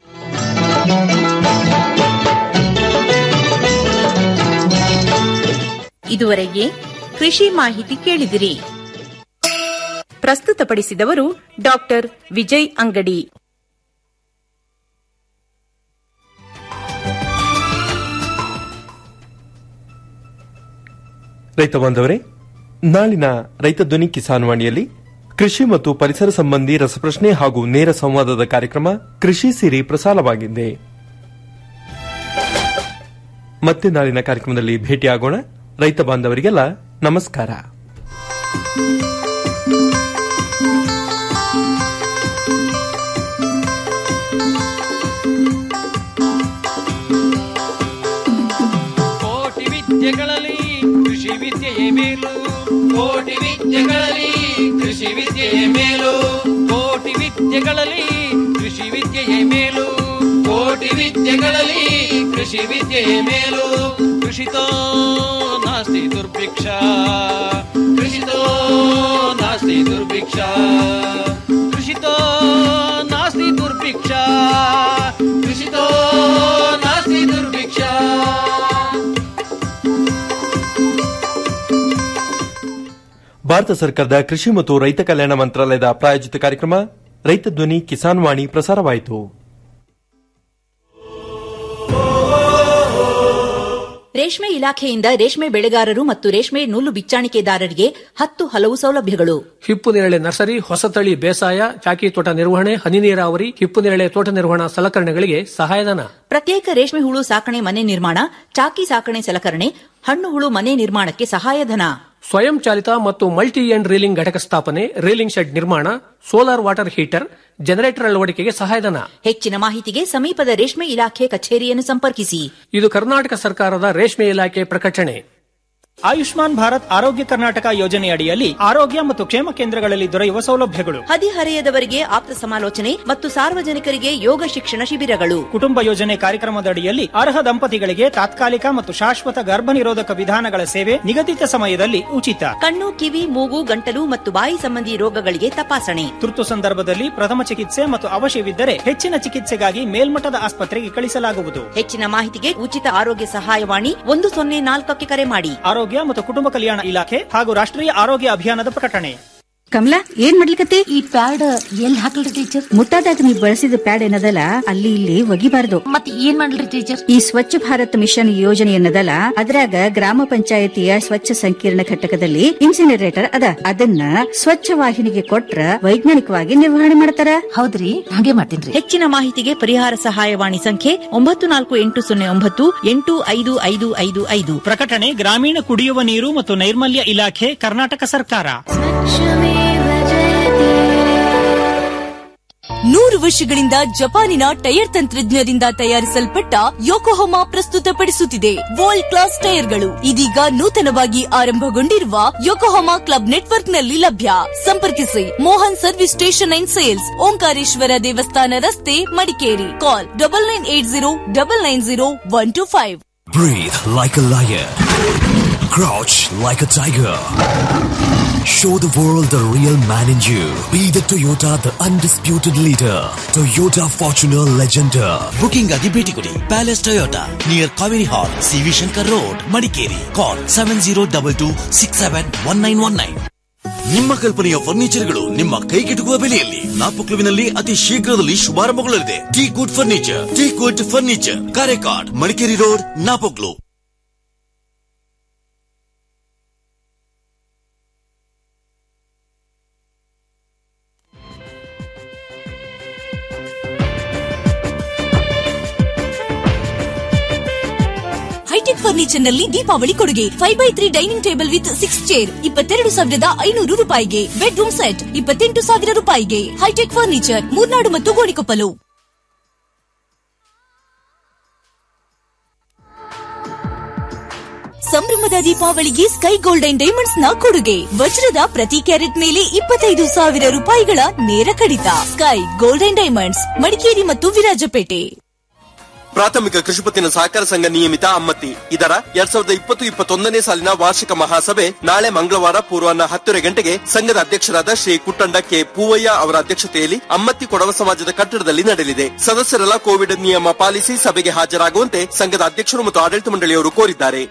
ಇದುವರೆಗೆ ಕೃಷಿ ಮಾಹಿತಿ ಕೇಳಿದಿರಿ ಪ್ರಸ್ತುತಪಡಿಸಿದವರು ಡಾಕ್ಟರ್ ವಿಜಯ್ ಅಂಗಡಿ ರೈತ ಬಾಂಧವರೇ ನಾಳಿನ ರೈತ ಧ್ವನಿ ಕಿಸಾನ್ ವಾಣಿಯಲ್ಲಿ ಕೃಷಿ ಮತ್ತು ಪರಿಸರ ಸಂಬಂಧಿ ರಸಪ್ರಶ್ನೆ ಹಾಗೂ ನೇರ ಸಂವಾದದ ಕಾರ್ಯಕ್ರಮ ಕೃಷಿ ಸಿರಿ ಪ್ರಸಾರವಾಗಿದೆ ಮತ್ತೆ ನಾಳಿನ ಕಾರ್ಯಕ್ರಮದಲ್ಲಿ ಭೇಟಿಯಾಗೋಣ ರೈತ ಬಾಂಧವರಿಗೆಲ್ಲ ನಮಸ್ಕಾರ ಕೋಟಿ ವಿದ್ಯೆಗಳಲ್ಲಿ ಕೃಷಿ ವಿದ್ಯೆಯೇ ಮೇಲು ಕೋಟಿ ವಿದ್ಯೆಗಳಲ್ಲಿ ಕೃಷಿ ವಿದ್ಯೆಯೇ ಮೇಲು ಕೋಟಿ ವಿದ್ಯೆಗಳಲ್ಲಿ ಕೃಷಿ ವಿದ್ಯೆಯೇ ಮೇಲು ಕೋಟಿ ವಿದ್ಯೆಗಳಲ್ಲಿ ಕೃಷಿ ವಿದ್ಯೆಯೇ ಮೇಲು ಕೃಷಿತೋ ನಾಸ್ತಿ ದುರ್ಭಿಕ್ಷ ಕೃಷಿತೋ ನಾಸ್ತಿ ದುರ್ಭಿಕ್ಷ ಕೃಷಿತೋ ನಾಸ್ತಿ ದುರ್ಭಿಕ್ಷ ಕೃಷಿತೋ ನಾಸ್ತಿ ದುರ್ಭಿಕ್ಷ ಭಾರತ ಸರ್ಕಾರದ ಕೃಷಿ ಮತ್ತು ರೈತ ಕಲ್ಯಾಣ ಮಂತ್ರಾಲಯದ ಪ್ರಾಯೋಜಿತ ಕಾರ್ಯಕ್ರಮ ರೈತ ಧ್ವನಿ ಕಿಸಾನ್ ವಾಣಿ ಪ್ರಸಾರವಾಯಿತು ರೇಷ್ಮೆ ಇಲಾಖೆಯಿಂದ ರೇಷ್ಮೆ ಬೆಳೆಗಾರರು ಮತ್ತು ರೇಷ್ಮೆ ನೂಲು ಬಿಚ್ಚಾಣಿಕೆದಾರರಿಗೆ ಹತ್ತು ಹಲವು ಸೌಲಭ್ಯಗಳು ಹಿಪ್ಪು ನೇರಳೆ ನರ್ಸರಿ ಹೊಸತಳಿ ಬೇಸಾಯ ಚಾಕಿ ತೋಟ ನಿರ್ವಹಣೆ ಹನಿ ನೀರಾವರಿ ಹಿಪ್ಪು ನೇರಳೆ ತೋಟ ನಿರ್ವಹಣಾ ಸಲಕರಣೆಗಳಿಗೆ ಸಹಾಯಧನ ಪ್ರತ್ಯೇಕ ರೇಷ್ಮೆ ಹುಳು ಸಾಕಣೆ ಮನೆ ನಿರ್ಮಾಣ ಚಾಕಿ ಸಾಕಣೆ ಸಲಕರಣೆ ಹಣ್ಣು ಹುಳು ಮನೆ ನಿರ್ಮಾಣಕ್ಕೆ ಸಹಾಯಧನ ಸ್ವಯಂ ಚಾಲಿತ ಮತ್ತು ಮಲ್ಟಿ ಎಂಡ್ ರೀಲಿಂಗ್ ಘಟಕ ಸ್ಥಾಪನೆ ರೀಲಿಂಗ್ ಶೆಡ್ ನಿರ್ಮಾಣ ಸೋಲಾರ್ ವಾಟರ್ ಹೀಟರ್ ಜನರೇಟರ್ ಅಳವಡಿಕೆಗೆ ಸಹಾಯಧನ ಹೆಚ್ಚಿನ ಮಾಹಿತಿಗೆ ಸಮೀಪದ ರೇಷ್ಮೆ ಇಲಾಖೆ ಕಚೇರಿಯನ್ನು ಸಂಪರ್ಕಿಸಿ ಇದು ಕರ್ನಾಟಕ ಸರ್ಕಾರದ ರೇಷ್ಮೆ ಇಲಾಖೆ ಪ್ರಕಟಣೆ ಆಯುಷ್ಮಾನ್ ಭಾರತ್ ಆರೋಗ್ಯ ಕರ್ನಾಟಕ ಯೋಜನೆಯಡಿಯಲ್ಲಿ ಆರೋಗ್ಯ ಮತ್ತು ಕ್ಷೇಮ ಕೇಂದ್ರಗಳಲ್ಲಿ ದೊರೆಯುವ ಸೌಲಭ್ಯಗಳು ಹದಿಹರೆಯದವರಿಗೆ ಆಪ್ತ ಸಮಾಲೋಚನೆ ಮತ್ತು ಸಾರ್ವಜನಿಕರಿಗೆ ಯೋಗ ಶಿಕ್ಷಣ ಶಿಬಿರಗಳು ಕುಟುಂಬ ಯೋಜನೆ ಕಾರ್ಯಕ್ರಮದಡಿಯಲ್ಲಿ ಅರ್ಹ ದಂಪತಿಗಳಿಗೆ ತಾತ್ಕಾಲಿಕ ಮತ್ತು ಶಾಶ್ವತ ಗರ್ಭನಿರೋಧಕ ವಿಧಾನಗಳ ಸೇವೆ ನಿಗದಿತ ಸಮಯದಲ್ಲಿ ಉಚಿತ ಕಣ್ಣು ಕಿವಿ ಮೂಗು ಗಂಟಲು ಮತ್ತು ಬಾಯಿ ಸಂಬಂಧಿ ರೋಗಗಳಿಗೆ ತಪಾಸಣೆ ತುರ್ತು ಸಂದರ್ಭದಲ್ಲಿ ಪ್ರಥಮ ಚಿಕಿತ್ಸೆ ಮತ್ತು ಅವಶ್ಯವಿದ್ದರೆ ಹೆಚ್ಚಿನ ಚಿಕಿತ್ಸೆಗಾಗಿ ಮೇಲ್ಮಟ್ಟದ ಆಸ್ಪತ್ರೆಗೆ ಕಳಿಸಲಾಗುವುದು ಹೆಚ್ಚಿನ ಮಾಹಿತಿಗೆ ಉಚಿತ ಆರೋಗ್ಯ ಸಹಾಯವಾಣಿ ಒಂದು ಸೊನ್ನೆ ನಾಲ್ಕಕ್ಕೆ ಕರೆ ಮಾಡಿ ಆರೋಗ್ಯ ಮತ್ತು ಕುಟುಂಬ ಕಲ್ಯಾಣ ಇಲಾಖೆ ಹಾಗೂ ರಾಷ್ಟ್ರೀಯ ಆರೋಗ್ಯ ಅಭಿಯಾನದ ಪ್ರಕಟಣೆ ಕಮಲಾ ಏನ್ ಮಾಡ್ಲಿಕತ್ತಿ ಈ ಪ್ಯಾಡ್ ಎಲ್ಲಿ ಹಾಕಲ್ರಿ ಟೀಚರ್ ಮುಟ್ಟಾದಾಗ ನೀವು ಬಳಸಿದ ಪ್ಯಾಡ್ ಏನದಲ್ಲ ಅಲ್ಲಿ ಇಲ್ಲಿ ಒಗಿಬಾರ್ದು ಮತ್ ಏನ್ ಮಾಡ್ಲಿ ಟೀಚರ್ ಈ ಸ್ವಚ್ಛ ಭಾರತ್ ಮಿಷನ್ ಯೋಜನೆ ಏನದಲ್ಲ ಅದ್ರಾಗ ಗ್ರಾಮ ಪಂಚಾಯತಿಯ ಸ್ವಚ್ಛ ಸಂಕೀರ್ಣ ಘಟಕದಲ್ಲಿ ಇನ್ಸಿನರೇಟರ್ ಅದ ಅದನ್ನ ಸ್ವಚ್ಛ ವಾಹಿನಿಗೆ ಕೊಟ್ರ ವೈಜ್ಞಾನಿಕವಾಗಿ ನಿರ್ವಹಣೆ ಮಾಡ್ತಾರ ಹೌದ್ರಿ ಹಾಗೆ ಮಾಡ್ತೀನಿ ಹೆಚ್ಚಿನ ಮಾಹಿತಿಗೆ ಪರಿಹಾರ ಸಹಾಯವಾಣಿ ಸಂಖ್ಯೆ ಒಂಬತ್ತು ನಾಲ್ಕು ಎಂಟು ಸೊನ್ನೆ ಒಂಬತ್ತು ಎಂಟು ಐದು ಐದು ಐದು ಐದು ಪ್ರಕಟಣೆ ಗ್ರಾಮೀಣ ಕುಡಿಯುವ ನೀರು ಮತ್ತು ನೈರ್ಮಲ್ಯ ಇಲಾಖೆ ಕರ್ನಾಟಕ ಸರ್ಕಾರ ನೂರು ವರ್ಷಗಳಿಂದ ಜಪಾನಿನ ಟೈರ್ ತಂತ್ರಜ್ಞರಿಂದ ತಯಾರಿಸಲ್ಪಟ್ಟ ಯೋಕೋಹೊಮಾ ಪ್ರಸ್ತುತಪಡಿಸುತ್ತಿದೆ ವರ್ಲ್ಡ್ ಕ್ಲಾಸ್ ಟೈರ್ಗಳು ಇದೀಗ ನೂತನವಾಗಿ ಆರಂಭಗೊಂಡಿರುವ ಯೋಕೋಹೊಮಾ ಕ್ಲಬ್ ನೆಟ್ವರ್ಕ್ನಲ್ಲಿ ಲಭ್ಯ ಸಂಪರ್ಕಿಸಿ Mohan service station and sales Omkareshwara ದೇವಸ್ಥಾನ ರಸ್ತೆ Madikeri call double nine eight zero double nine zero one two five Breathe like a lion. Crouch like a tiger. Show the world the real man in you. Be the Toyota, the undisputed leader. Toyota Fortuner Legender. Booking ಆಗಿ ಭೇಟಿ ಕೊಡಿ palace Toyota near Kaveri hall CV Shankar road Madikeri call seven zero double two six seven one nine one nine ನಿಮ್ಮ ಕಲ್ಪನೆಯ ಫರ್ನಿಚರ್ಗಳು ನಿಮ್ಮ ಕೈಗೆಟುಕುವ ಬೆಲೆಯಲ್ಲಿ ನಾಪಕ್ಲುವಿನಲ್ಲಿ ಅತಿ ಶೀಘ್ರದಲ್ಲಿ ಶುಭಾರಂಭಗೊಳ್ಳಲಿದೆ T good furniture T good furniture Karekad Madikeri road Napoklu hitech furniture ನಲ್ಲಿ ದೀಪಾವಳಿ ಕೊಡುಗೆ five by three dining table with six chair ಇಪ್ಪತ್ತೆರಡು ಸಾವಿರದ ಐನೂರು ರೂಪಾಯಿಗೆ ಬೆಡ್ರೂಮ್ ಸೆಟ್ ಇಪ್ಪತ್ತೆಂಟು ಸಾವಿರ ರೂಪಾಯಿಗೆ ಹೈಟೆಕ್ ಫರ್ನಿಚರ್ ಮೂರ್ನಾಡು ಮತ್ತು ಗೋಣಿಕೊಪ್ಪಲು ಸಂಭ್ರಮದ ದೀಪಾವಳಿಗೆ ಸ್ಕೈ ಗೋಲ್ಡನ್ ಡೈಮಂಡ್ಸ್ ನ ಕೊಡುಗೆ ವಜ್ರದ ಪ್ರತಿ ಕ್ಯಾರೆಟ್ ಮೇಲೆ ಇಪ್ಪತ್ತೈದು ಸಾವಿರ ರೂಪಾಯಿಗಳ ನೇರ ಕಡಿತ ಸ್ಕೈ ಗೋಲ್ಡನ್ ಡೈಮಂಡ್ಸ್ ಮಡಿಕೇರಿ ಮತ್ತು ವಿರಾಜಪೇಟೆ ಪ್ರಾಥಮಿಕ ಕೃಷಿ ಪತ್ತಿನ ಸಹಕಾರ ಸಂಘ ನಿಯಮಿತ ಅಮ್ಮತ್ತಿ ಇದರ ಎರಡ್ ಸಾವಿರದ ಇಪ್ಪತ್ತು ಇಪ್ಪತ್ತೊಂದನೇ ಸಾಲಿನ ವಾರ್ಷಿಕ ಮಹಾಸಭೆ ನಾಳೆ ಮಂಗಳವಾರ ಪೂರ್ವಾಹ್ನ ಹತ್ತುವರೆ ಗಂಟೆಗೆ ಸಂಘದ ಅಧ್ಯಕ್ಷರಾದ ಶ್ರೀ ಕುಟ್ಟಂಡ ಕೆ ಪೂವಯ್ಯ ಅವರ ಅಧ್ಯಕ್ಷತೆಯಲ್ಲಿ ಅಮ್ಮತ್ತಿ ಕೊಡವ ಸಮಾಜದ ಕಟ್ಟಡದಲ್ಲಿ ನಡೆಯಲಿದೆ ಸದಸ್ಯರೆಲ್ಲ ಕೋವಿಡ್ ನಿಯಮ ಪಾಲಿಸಿ ಸಭೆಗೆ ಹಾಜರಾಗುವಂತೆ ಸಂಘದ ಅಧ್ಯಕ್ಷರು ಮತ್ತು ಆಡಳಿತ ಮಂಡಳಿಯವರು ಕೋರಿದ್ದಾರೆ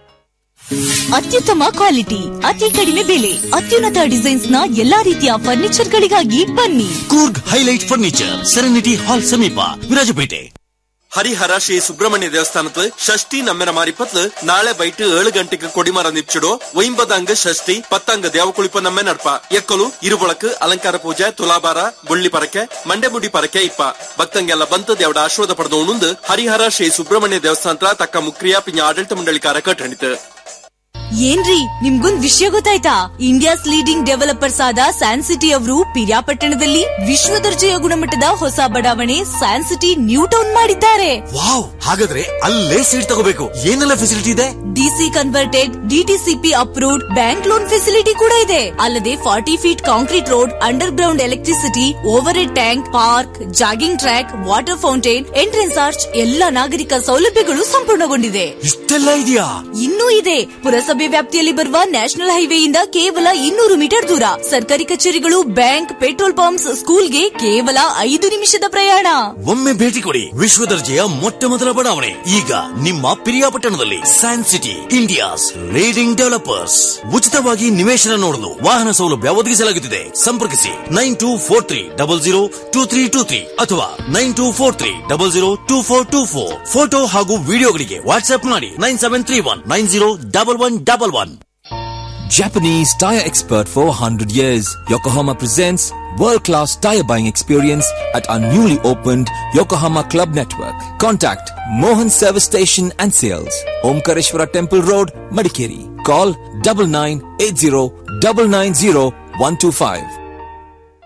ಅತ್ಯುತ್ತಮ ಕ್ವಾಲಿಟಿ ಅತಿ ಕಡಿಮೆ ಬೆಲೆ ಅತ್ಯುನ್ನತ ಡಿಸೈನ್ಸ್ ನ ಎಲ್ಲಾ ರೀತಿಯ ಫರ್ನಿಚರ್ ಗಳಿಗಾಗಿ ಬನ್ನಿ Coorg highlight furniture serenity hall ಸಮೀಪ ವಿರಾಜಪೇಟೆ ಹರಿಹರ ಶ್ರೀ ಸುಬ್ರಹ್ಮಣ್ಯ ದೇವಸ್ಥಾನದ ಷಷ್ಠಿ ನಮ್ಮೆನ ಮಾರಿಪತ್ಲು ನಾಳೆ ಬೈಟ್ ಏಳು ಗಂಟೆಗೆ ಕೊಡಿಮರ ನಿಪ್ಚಿಡೋ ಒಯ್ಂಬದಂಗ ಷಷ್ಠಿ ಪತ್ತಂಗ ದೇವಕುಳಿಪ ನಮ್ಮೆ ನಡ್ಪ ಎಕ್ಕಲು ಇರುಬಳಕ್ ಅಲಂಕಾರ ಪೂಜೆ ತುಲಾಭಾರ ಬುಳ್ಳಿ ಪರಕೆ ಮಂಡೆಮುಡಿ ಪರಕೆ ಇಪ್ಪ ಭಕ್ತಂಗೆಲ್ಲ ಬಂತು ದೇವಡ ಆಶೀರ್ವಾದ ಪಡೆದವನುಂದು ಹರಿಹರ ಶ್ರೀ ಸುಬ್ರಹ್ಮಣ್ಯ ದೇವಸ್ಥಾನದ ತಕ್ಕ ಮುಕ್ರಿಯ ಪಿಂಜ ಆಡಳಿತ ಮಂಡಳಿಕಾರ ಕಟ್ಟಣಿತು ಏನ್ರಿ ನಿಮ್ಗೊಂದ್ ವಿಷಯ ಗೊತ್ತಾಯ್ತಾ ಇಂಡಿಯಾಸ್ ಲೀಡಿಂಗ್ ಡೆವಲಪರ್ಸ್ ಆದ ಸ್ಯಾನ್ ಸಿಟಿ ಅವರು ಪಿರಿಯಾಪಟ್ಟಣದಲ್ಲಿ ವಿಶ್ವ ದರ್ಜೆಯ ಗುಣಮಟ್ಟದ ಹೊಸ ಬಡಾವಣೆ ಸ್ಯಾನ್ ಸಿಟಿ ನ್ಯೂ ಟೌನ್ ಮಾಡಿದ್ದಾರೆ ವಾವ್ ಹಾಗಾದ್ರೆ ಅಲ್ಲೇ ಸೀಟ್ ತಗೋಬೇಕು ಏನೆಲ್ಲ ಫೆಸಿಲಿಟಿ ಇದೆ DC converted DTCP approved bank loan facility ಕೂಡ ಇದೆ ಅಲ್ಲದೆ forty feet concrete road underground electricity overhead tank park jogging track water fountain entrance arch ಎಲ್ಲ ನಾಗರಿಕ ಸೌಲಭ್ಯಗಳು ಸಂಪೂರ್ಣಗೊಂಡಿದೆ ಇಷ್ಟೆಲ್ಲ ಇದೆಯಾ ಇನ್ನೂ ಇದೆ ಪುರಸಭೆ ವ್ಯಾಪ್ತಿಯಲ್ಲಿ ಬರುವ ನ್ಯಾಷನಲ್ ಹೈವೇಯಿಂದ ಕೇವಲ ಇನ್ನೂರು ಮೀಟರ್ ದೂರ ಸರ್ಕಾರಿ ಕಚೇರಿಗಳು ಬ್ಯಾಂಕ್ ಪೆಟ್ರೋಲ್ ಪಂಪ್ಸ್ ಸ್ಕೂಲ್ಗೆ ಕೇವಲ ಐದು ನಿಮಿಷದ ಪ್ರಯಾಣ ಒಮ್ಮೆ ಭೇಟಿ ಕೊಡಿ ವಿಶ್ವ ದರ್ಜೆಯ ಮೊಟ್ಟ ಮೊದಲ ಬಡಾವಣೆ ಈಗ ನಿಮ್ಮ ಪಿರಿಯಾಪಟ್ಟಣದಲ್ಲಿ San city India's leading developers ಉಚಿತವಾಗಿ ನಿವೇಶನ ನೋಡಲು ವಾಹನ ಸೌಲಭ್ಯ ಒದಗಿಸಲಾಗುತ್ತಿದೆ ಸಂಪರ್ಕಿಸಿ nine two four three double zero two three two three ಅಥವಾ nine two four three double zero two four two four photo ಹಾಗೂ ವಿಡಿಯೋಗಳಿಗೆ ವಾಟ್ಸ್ಆಪ್ ಮಾಡಿ nine seven three one nine zero double one double one Japanese tire expert for 100 years, Yokohama presents world-class tire buying experience at our newly opened Yokohama Club Network. Contact Mohan Service Station and Sales, Omkareshwara Temple Road, Madikeri. Call double nine eight zero double nine zero one two five.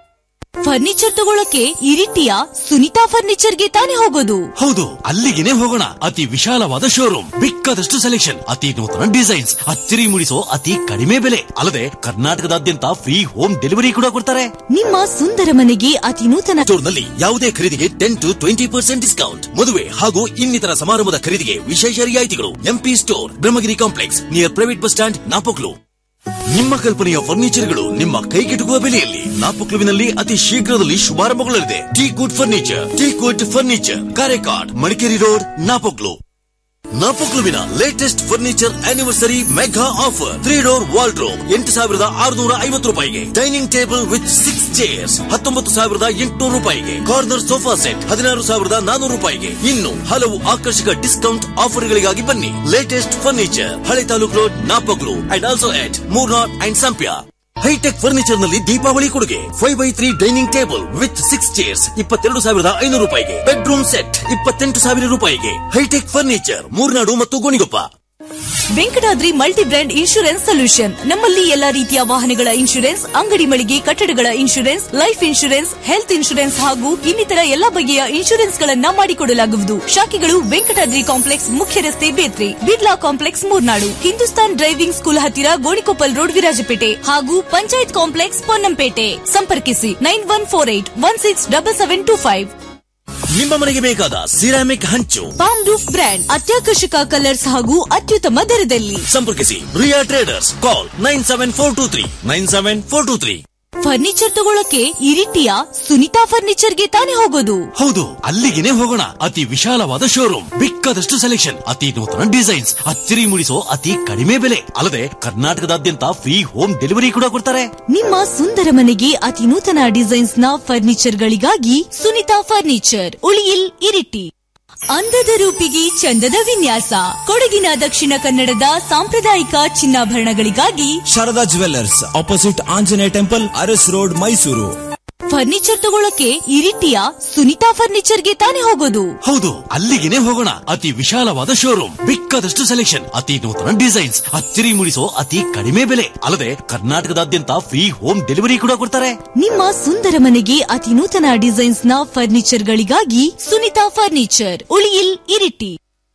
Furniture ತಗೊಳಕ್ಕೆ ಇರಿಟಿಯ ಸುನಿತಾ ಫರ್ನಿಚರ್ಗೆ ತಾನೇ ಹೋಗೋದು ಹೌದು ಅಲ್ಲಿಗೆನೆ ಹೋಗೋಣ ಅತಿ ವಿಶಾಲವಾದ showroom ಬೇಕಾದಷ್ಟು selection ಅತಿ ನೂತನ ಡಿಸೈನ್ಸ್ ಅಚ್ಚರಿ ಮೂಡಿಸೋ ಅತಿ ಕಡಿಮೆ ಬೆಲೆ ಅಲ್ಲದೆ ಕರ್ನಾಟಕದಾದ್ಯಂತ ಫ್ರೀ ಹೋಮ್ ಡೆಲಿವರಿ ಕೂಡ ಕೊಡ್ತಾರೆ ನಿಮ್ಮ ಸುಂದರ ಮನೆಗೆ ಅತಿ ನೂತನ ಸ್ಟೋರ್ನಲ್ಲಿ ಯಾವುದೇ ಖರೀದಿಗೆ ten to twenty percent discount ಮದುವೆ ಹಾಗೂ ಇನ್ನಿತರ ಸಮಾರಂಭದ ಖರೀದಿಗೆ ವಿಶೇಷ ರಿಯಾಯಿತಿಗಳು MP store Brahmagiri complex near private bus stand Napoklu ನಿಮ್ಮ ಕಲ್ಪನೆಯ ಫರ್ನಿಚರ್ಗಳು ನಿಮ್ಮ ಕೈಗೆಟುಕುವ ಬೆಲೆಯಲ್ಲಿ ನಾಪಕ್ಲುವಿನಲ್ಲಿ ಅತಿ ಶೀಘ್ರದಲ್ಲಿ ಶುಭಾರಂಭಗೊಳ್ಳಲಿದೆ T good furniture T good furniture Karekad Madikeri road Napoklu ನಾಪಕ್ಲುವಿನ latest furniture anniversary mega offer three door wardrobe ಎಂಟು ಸಾವಿರದ ಆರುನೂರ ಐವತ್ತು ರೂಪಾಯಿಗೆ dining table with six chairs ಹತ್ತೊಂಬತ್ತು ಸಾವಿರದ ಎಂಟುನೂರು ರೂಪಾಯಿಗೆ ಕಾರ್ನರ್ ಸೋಫಾ ಸೆಟ್ ಹದಿನಾರು ಸಾವಿರದ ನಾನೂರು ರೂಪಾಯಿಗೆ ಇನ್ನು ಹಲವು ಆಕರ್ಷಕ ಡಿಸ್ಕೌಂಟ್ ಆಫರ್ಗಳಿಗಾಗಿ ಬನ್ನಿ ಲೇಟೆಸ್ಟ್ ಫರ್ನಿಚರ್ ಹಳೆ taluk road Napoklu and also at Murnad and Sampya hitech furniture ನಲ್ಲಿ ದೀಪಾವಳಿ ಕೊಡುಗೆ five by three dining table with six chairs ಇಪ್ಪತ್ತೆರಡು ಸಾವಿರದ ಐನೂರು ರೂಪಾಯಿಗೆ ಬೆಡ್ರೂಮ್ ಸೆಟ್ ಇಪ್ಪತ್ತೆಂಟು ಸಾವಿರ ರೂಪಾಯಿಗೆ ಹೈಟೆಕ್ ಫರ್ನಿಚರ್ ಮೂರ್ನಾಡು ಮತ್ತು Gonikoppa Venkatadri multi brand insurance solution ನಮ್ಮಲ್ಲಿ ಎಲ್ಲಾ ರೀತಿಯ ವಾಹನಗಳ ಇನ್ಶೂರೆನ್ಸ್ ಅಂಗಡಿ ಮಳಿಗೆ ಕಟ್ಟಡಗಳ insurance life insurance health insurance ಹಾಗೂ ಇನ್ನಿತರ ಎಲ್ಲಾ ಬಗೆಯ ಇನ್ಶೂರೆನ್ಸ್ ಗಳನ್ನ ಮಾಡಿಕೊಡಲಾಗುವುದು ಶಾಖೆಗಳು ವೆಂಕಟಾದ್ರಿ ಕಾಂಪ್ಲೆಕ್ಸ್ ಮುಖ್ಯ ರಸ್ತೆ Bethri Birla complex Murnad Hindustan driving school ಹತ್ತಿರ ಗೋಣಿಕೊಪ್ಪಲ್ ರೋಡ್ ವಿರಾಜಪೇಟೆ ಹಾಗೂ ಪಂಚಾಯತ್ ಕಾಂಪ್ಲೆಕ್ಸ್ ಪೊನ್ನಂಪೇಟೆ ಸಂಪರ್ಕಿಸಿ nine one four eight one six double seven two five ನಿಮ್ಮ ಮನೆಗೆ ಬೇಕಾದ ಸಿರಾಮಿಕ್ ಹಂಚು ಪಾಮ್ ರೂಫ್ ಬ್ರ್ಯಾಂಡ್ ಅತ್ಯಾಕರ್ಷಕ ಕಲರ್ಸ್ ಹಾಗೂ ಅತ್ಯುತ್ತಮ ದರದಲ್ಲಿ ಸಂಪರ್ಕಿಸಿ Riya traders call nine seven four two three nine seven four two three furniture ತಗೊಳಕ್ಕೆ ಇರಿಟಿಯ ಸುನಿತಾ ಫರ್ನಿಚರ್ಗೆ ತಾನೇ ಹೋಗೋದು ಹೌದು ಅಲ್ಲಿಗೆನೆ ಹೋಗೋಣ ಅತಿ ವಿಶಾಲವಾದ ಶೋರೂಮ್ ಬೇಕಾದಷ್ಟು ಸೆಲೆಕ್ಷನ್ ಅತಿ ನೂತನ ಡಿಸೈನ್ಸ್ ಅಚ್ಚರಿ ಮೂಡಿಸೋ ಅತಿ ಕಡಿಮೆ ಬೆಲೆ ಅಲ್ಲದೆ ಕರ್ನಾಟಕದಾದ್ಯಂತ ಫ್ರೀ ಹೋಮ್ ಡೆಲಿವರಿ ಕೂಡ ಕೊಡ್ತಾರೆ ನಿಮ್ಮ ಸುಂದರ ಮನೆಗೆ ಅತಿ ನೂತನ ಡಿಸೈನ್ಸ್ ನ ಫರ್ನಿಚರ್ ಗಳಿಗಾಗಿ ಸುನಿತಾ ಫರ್ನಿಚರ್ ಉಳಿಯಿಲ್ ಇರಿಟಿ ಅಂದದ ರೂಪಿಗೆ ಚಂದದ ವಿನ್ಯಾಸ ಕೊಡಗಿನ ದಕ್ಷಿಣ ಕನ್ನಡದ ಸಾಂಪ್ರದಾಯಿಕ ಚಿನ್ನಾಭರಣಗಳಿಗಾಗಿ Sharada jewellers opposite Anjaneya temple Aras road Mysuru furniture ತಗೊಳಕ್ಕೆ ಇರಿಟಿಯ ಸುನಿತಾ ಫರ್ನಿಚರ್ಗೆ ತಾನೇ ಹೋಗೋದು ಹೌದು ಅಲ್ಲಿಗೆನೆ ಹೋಗೋಣ ಅತಿ ವಿಶಾಲವಾದ ಶೋರೂಮ್ ಬೇಕಾದಷ್ಟು ಸೆಲೆಕ್ಷನ್ ಅತಿ ನೂತನ ಡಿಸೈನ್ಸ್ ಅಚ್ಚರಿ ಮೂಡಿಸೋ ಅತಿ ಕಡಿಮೆ ಬೆಲೆ ಅಲ್ಲದೆ ಕರ್ನಾಟಕದಾದ್ಯಂತ ಫ್ರೀ ಹೋಮ್ ಡೆಲಿವರಿ ಕೂಡ ಕೊಡ್ತಾರೆ ನಿಮ್ಮ ಸುಂದರ ಮನೆಗೆ ಅತಿ ನೂತನ ಡಿಸೈನ್ಸ್ ನ ಫರ್ನಿಚರ್ ಗಳಿಗಾಗಿ ಸುನಿತಾ ಫರ್ನಿಚರ್ ಉಳಿಯಿಲ್ ಇರಿಟಿ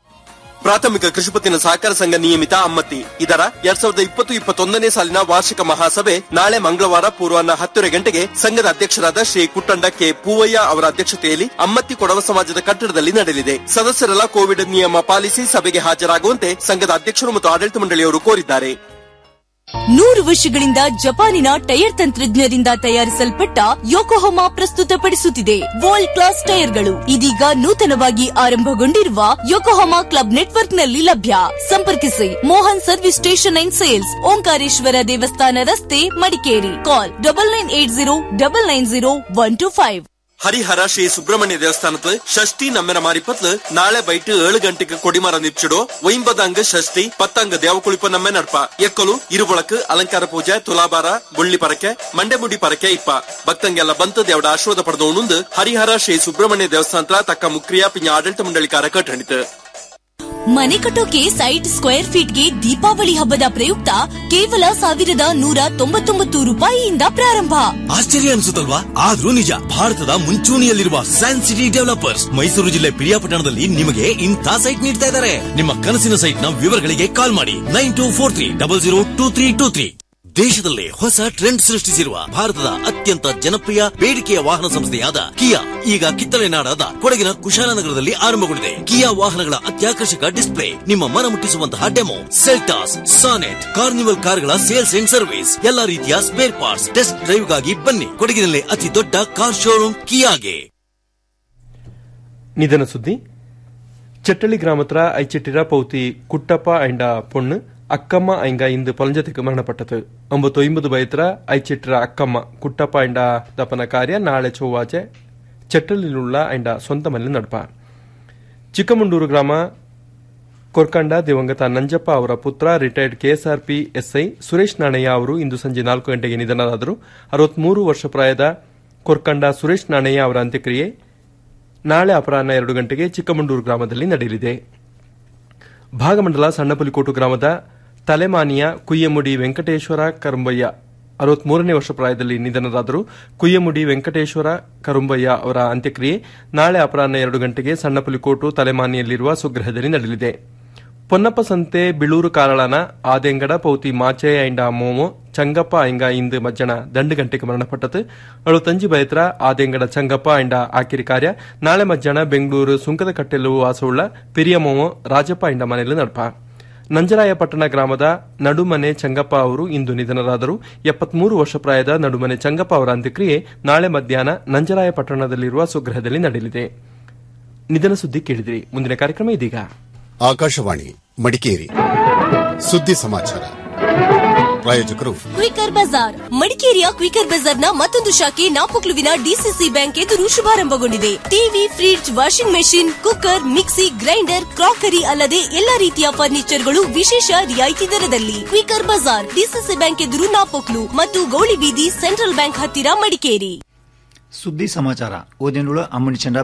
ಪ್ರಾಥಮಿಕ ಕೃಷಿ ಪತ್ತಿನ ಸಹಕಾರ ಸಂಘ ನಿಯಮಿತ ಅಮ್ಮತ್ತಿ ಇದರ ಎರಡ್ ಸಾವಿರದ ಇಪ್ಪತ್ತು ಇಪ್ಪತ್ತೊಂದನೇ ಸಾಲಿನ ವಾರ್ಷಿಕ ಮಹಾಸಭೆ ನಾಳೆ ಮಂಗಳವಾರ ಪೂರ್ವಾಹ್ನ ಹತ್ತುವರೆ ಗಂಟೆಗೆ ಸಂಘದ ಅಧ್ಯಕ್ಷರಾದ ಶ್ರೀ ಕುಟ್ಟಂಡ ಕೆ ಪೂವಯ್ಯ ಅವರ ಅಧ್ಯಕ್ಷತೆಯಲ್ಲಿ ಅಮ್ಮತ್ತಿ ಕೊಡವ ಸಮಾಜದ ಕಟ್ಟಡದಲ್ಲಿ ನಡೆಯಲಿದೆ ಸದಸ್ಯರೆಲ್ಲ ಕೋವಿಡ್ ನಿಯಮ ಪಾಲಿಸಿ ಸಭೆಗೆ ಹಾಜರಾಗುವಂತೆ ಸಂಘದ ಅಧ್ಯಕ್ಷರು ಮತ್ತು ಆಡಳಿತ ಮಂಡಳಿಯವರು ಕೋರಿದ್ದಾರೆ ನೂರು ವರ್ಷಗಳಿಂದ ಜಪಾನಿನ ಟೈರ್ ತಂತ್ರಜ್ಞರಿಂದ ತಯಾರಿಸಲ್ಪಟ್ಟ ಯೋಕೋಹೊಮಾ ಪ್ರಸ್ತುತಪಡಿಸುತ್ತಿದೆ ವರ್ಲ್ಡ್ ಕ್ಲಾಸ್ ಟೈರ್ಗಳು ಇದೀಗ ನೂತನವಾಗಿ ಆರಂಭಗೊಂಡಿರುವ ಯೋಕೋಹೊಮಾ ಕ್ಲಬ್ ನೆಟ್ವರ್ಕ್ನಲ್ಲಿ ಲಭ್ಯ ಸಂಪರ್ಕಿಸಿ Mohan service station and sales Omkareshwara ದೇವಸ್ಥಾನ ರಸ್ತೆ Madikeri call double nine eight zero double nine zero one two five Harihara Shri Subrahmanya ದೇವಸ್ಥಾನದ ಷಷ್ಠಿ ನಮ್ಮೆನ ಮಾರಿಪತ್ಲು ನಾಳೆ ಬೈಟ್ ಏಳು ಗಂಟೆಗೆ ಕೊಡಿಮರ ನಿಪ್ಚಿಡೋ ಒಯ್ಂಬದಂಗ ಷಷ್ಠಿ ಪತ್ತಂಗ ದೇವಕುಳಿಪ ನಮ್ಮೆ ನಡ್ಪ ಎಕ್ಕಲು ಇರುಬಳಕ್ ಅಲಂಕಾರ ಪೂಜೆ ತುಲಾಭಾರ ಬುಳ್ಳಿ ಪರಕೆ ಮಂಡೆಮುಡಿ ಪರಕೆ ಇಪ್ಪ ಭಕ್ತಂಗೆಲ್ಲ ಬಂತು ದೇವಡ ಆಶೀರ್ವಾದ ಪಡೆದವನುಂದು ಹರಿಹರ ಶ್ರೀ ಸುಬ್ರಹ್ಮಣ್ಯ ದೇವಸ್ಥಾನದ ತಕ್ಕ ಮುಕ್ರಿಯ ಪಿಂಜ ಆಡಳಿತ ಮಂಡಳಿಕಾರ ಕಟ್ಟಣಿತು ಮನೆ ಕಟ್ಟೋಕೆ ಸೈಟ್ ಸ್ಕ್ವೇರ್ ಫೀಟ್ಗೆ ದೀಪಾವಳಿ ಹಬ್ಬದ ಪ್ರಯುಕ್ತ ಕೇವಲ ಸಾವಿರದ ನೂರ ತೊಂಬತ್ತೊಂಬತ್ತು ರೂಪಾಯಿಯಿಂದ ಪ್ರಾರಂಭ ಆಶ್ಚರ್ಯ ಅನಿಸುತ್ತಲ್ವಾ ಆದ್ರೂ ನಿಜ ಭಾರತದ ಮುಂಚೂಣಿಯಲ್ಲಿರುವ ಸೈನ್ಸ್ ಸಿಟಿ ಡೆವಲಪರ್ಸ್ ಮೈಸೂರು ಜಿಲ್ಲೆ ಪಿರಿಯಾಪಟ್ಟಣದಲ್ಲಿ ನಿಮಗೆ ಇಂಥ ಸೈಟ್ ನೀಡ್ತಾ ಇದ್ದಾರೆ ನಿಮ್ಮ ಕನಸಿನ ಸೈಟ್ ನ ವಿವರಗಳಿಗೆ ಕಾಲ್ ಮಾಡಿ nine two four three double zero two three two three ದೇಶದಲ್ಲೇ ಹೊಸ ಟ್ರೆಂಡ್ ಸೃಷ್ಟಿಸಿರುವ ಭಾರತದ ಅತ್ಯಂತ ಜನಪ್ರಿಯ ಬೇಡಿಕೆಯ ವಾಹನ ಸಂಸ್ಥೆಯಾದ ಕಿಯಾ ಈಗ ಕಿತ್ತಳೆ ನಾಡಾದ ಕೊಡಗಿನ ಕುಶಾಲನಗರದಲ್ಲಿ ಆರಂಭಗೊಂಡಿದೆ ಕಿಯಾ ವಾಹನಗಳ ಅತ್ಯಾಕರ್ಷಕ ಡಿಸ್ಪ್ಲೇ ನಿಮ್ಮ ಮನ ಮುಟ್ಟಿಸುವಂತಹ ಡೆಮೋ ಸೆಲ್ಟಾಸ್ ಸಾನೆಟ್ ಕಾರ್ನಿವಲ್ ಕಾರ್ಗಳ ಸೇಲ್ಸ್ ಅಂಡ್ ಸರ್ವಿಸ್ ಎಲ್ಲಾ ರೀತಿಯ ಸ್ಪೇರ್ ಪಾರ್ಟ್ಸ್ ಟೆಸ್ಟ್ ಡ್ರೈವ್ಗಾಗಿ ಬನ್ನಿ ಕೊಡಗಿನಲ್ಲೇ ಅತಿ ದೊಡ್ಡ ಕಾರ್ ಶೋರೂಮ್ ಕಿಯಾಗೆ ನಿಧನ ಸುದ್ದಿ ಚಟ್ಟಳ್ಳಿ ಗ್ರಾಮತ್ರ ಐಚಿಟ್ಟಿರ ಪೌತಿ ಕುಟ್ಟಪ್ಪ ಐಂಡ ಪೊಣ್ಣು ಅಕ್ಕಮ್ಮ ಐಂಗ ಇಂದು ಪೊಲಂಜತೆಗೆ ಮರಣಪಟ್ಟದು ಒಂಬತ್ತು ಐಂಬದು ಬೈತ್ರ ಐಚಿಟ್ಟಿರ ಅಕ್ಕಮ್ಮ ಕುಟ್ಟಪ್ಪ ಐಂಡ ದಪನ ಕಾರ್ಯ ನಾಳೆ ಚೊವ್ವಾಚೆ ಚಟ್ಟಳ್ಳಿലുള്ള ಐಂಡ ಸ್ವಂತ ಮನೆ ನಡ್ಪ ಚಿಕ್ಕಮಂಡೂರು ಗ್ರಾಮ ಕೊರ್ಕಂಡ ದಿವಂಗತ ನಂಜಪ್ಪ ಅವರ ಪುತ್ರ retired KSRP SI Suresh Nanaiah ಅವರು ಇಂದು ಸಂಜೆ ನಾಲ್ಕು ಗಂಟೆಗೆ ನಿಧನರಾದರು ಅರವತ್ಮೂರು ವರ್ಷ ಪ್ರಾಯದ ಕೊರ್ಕಂಡ ಸುರೇಶ್ ನಾಣಯ್ಯ ಅವರ ಅಂತ್ಯಕ್ರಿಯೆ ನಾಳೆ ಅಪರಾಹ್ನ ಎರಡು ಗಂಟೆಗೆ ಚಿಕ್ಕಮಂಡೂರು ಗ್ರಾಮದಲ್ಲಿ ನಡೆಯಲಿದೆ ಭಾಗಮಂಡಲ ಸಣ್ಣಪುಲಿಕೋಟು ಗ್ರಾಮದ ತಲೆಮಾನಿಯ ಕುಯ್ಯಮುಡಿ ವೆಂಕಟೇಶ್ವರ ಕರಂಬಯ್ಯ ಅರವತ್ಮೂರನೇ ವರ್ಷ ಪ್ರಾಯದಲ್ಲಿ ನಿಧನರಾದರು ಕುಯ್ಯಮುಡಿ ವೆಂಕಟೇಶ್ವರ ಕರುಂಬಯ್ಯ ಅವರ ಅಂತ್ಯಕ್ರಿಯೆ ನಾಳೆ ಅಪರಾಹ್ನ ಎರಡು ಗಂಟೆಗೆ ಸಣ್ಣಪುಲಿಕೋಟು ತಲೆಮಾನಿಯಲ್ಲಿರುವ ಸ್ವಗೃಹದಲ್ಲಿ ನಡೆಯಲಿದೆ ಪೊನ್ನಪ್ಪ ಸಂತೆ ಬಿಳೂರು ಕಾರಳನ ಆದೆಂಗಡ ಪೌತಿ ಮಾಚೆಯ ಐಂಡ ಮೋಮೋ ಚಂಗಪ್ಪ ಐಂಗ ಇಂದು ಮಜ್ಜನ ದಂಡು ಗಂಟೆಗೆ ಮರಣಪಟ್ಟದು ಅಳು ತಂಜಿ ಬೈತ್ರ ಆದೆಂಗಡ ಚಂಗಪ್ಪ ಐಂಡ ಆಕಿರಿ ಕಾರ್ಯ ನಾಳೆ ಮಜ್ಜನ ಬೆಂಗಳೂರು ಸುಂಕದ ಕಟ್ಟೆಲು ವಾಸವುಳ್ಳ ಪಿರಿಯ ಮೋಮೋ ರಾಜಪ್ಪ ಐಂಡ ಮನೆಯಲ್ಲಿ ನಡಪ ನಂಜರಾಯಪಟ್ಟಣ ಗ್ರಾಮದ ನಡುಮನೆ ಚಂಗಪ್ಪ ಅವರು ಇಂದು ನಿಧನರಾದರು ಎಪ್ಪತ್ಮೂರು ವರ್ಷ ಪ್ರಾಯದ ನಡುಮನೆ ಚಂಗಪ್ಪ ಅವರ ಅಂತ್ಯಕ್ರಿಯೆ ನಾಳೆ ಮಧ್ಯಾಹ್ನ ನಂಜರಾಯಪಟ್ಟಣದಲ್ಲಿರುವ ಸ್ವಗೃಹದಲ್ಲಿ ನಡೆಯಲಿದೆ ನಿಧನ ಸುದ್ದಿ ಕೇಳಿದಿರಿ ಮುಂದಿನ ಕಾರ್ಯಕ್ರಮ ಇದೀಗ ಆಕಾಶವಾಣಿ ಮಡಿಕೇರಿ ಸುದ್ದಿ ಸಮಾಚಾರ ಪ್ರಾಯೋಜಕರು ಕ್ವಿಕರ್ ಬಜಾರ್ ಮಡಿಕೇರಿಯ ಕ್ವಿಕರ್ ಬಜಾರ್ನ ಮತ್ತೊಂದು ಶಾಖೆ ನಾಪೊಕ್ಲುವಿನ ಡಿಸಿಸಿ ಬ್ಯಾಂಕ್ ಎದುರು ಶುಭಾರಂಭಗೊಂಡಿದೆ TV fridge washing machine cooker mixie grinder crockery ಅಲ್ಲದೆ ಎಲ್ಲಾ ರೀತಿಯ ಫರ್ನಿಚರ್ಗಳು ವಿಶೇಷ ರಿಯಾಯಿತಿ ದರದಲ್ಲಿ ಕ್ವಿಕರ್ ಬಜಾರ್ ಡಿಸಿಸಿ ಬ್ಯಾಂಕ್ ಎದುರು ನಾಪೊಕ್ಲು ಮತ್ತು ಗೌಳಿ ಬೀದಿ ಸೆಂಟ್ರಲ್ ಬ್ಯಾಂಕ್ ಹತ್ತಿರ ಮಡಿಕೇರಿ ಸುದ್ದಿ ಸಮಾಚಾರ ಓದಿನುಳು ಅಮ್ಮಣಿಚಂಡ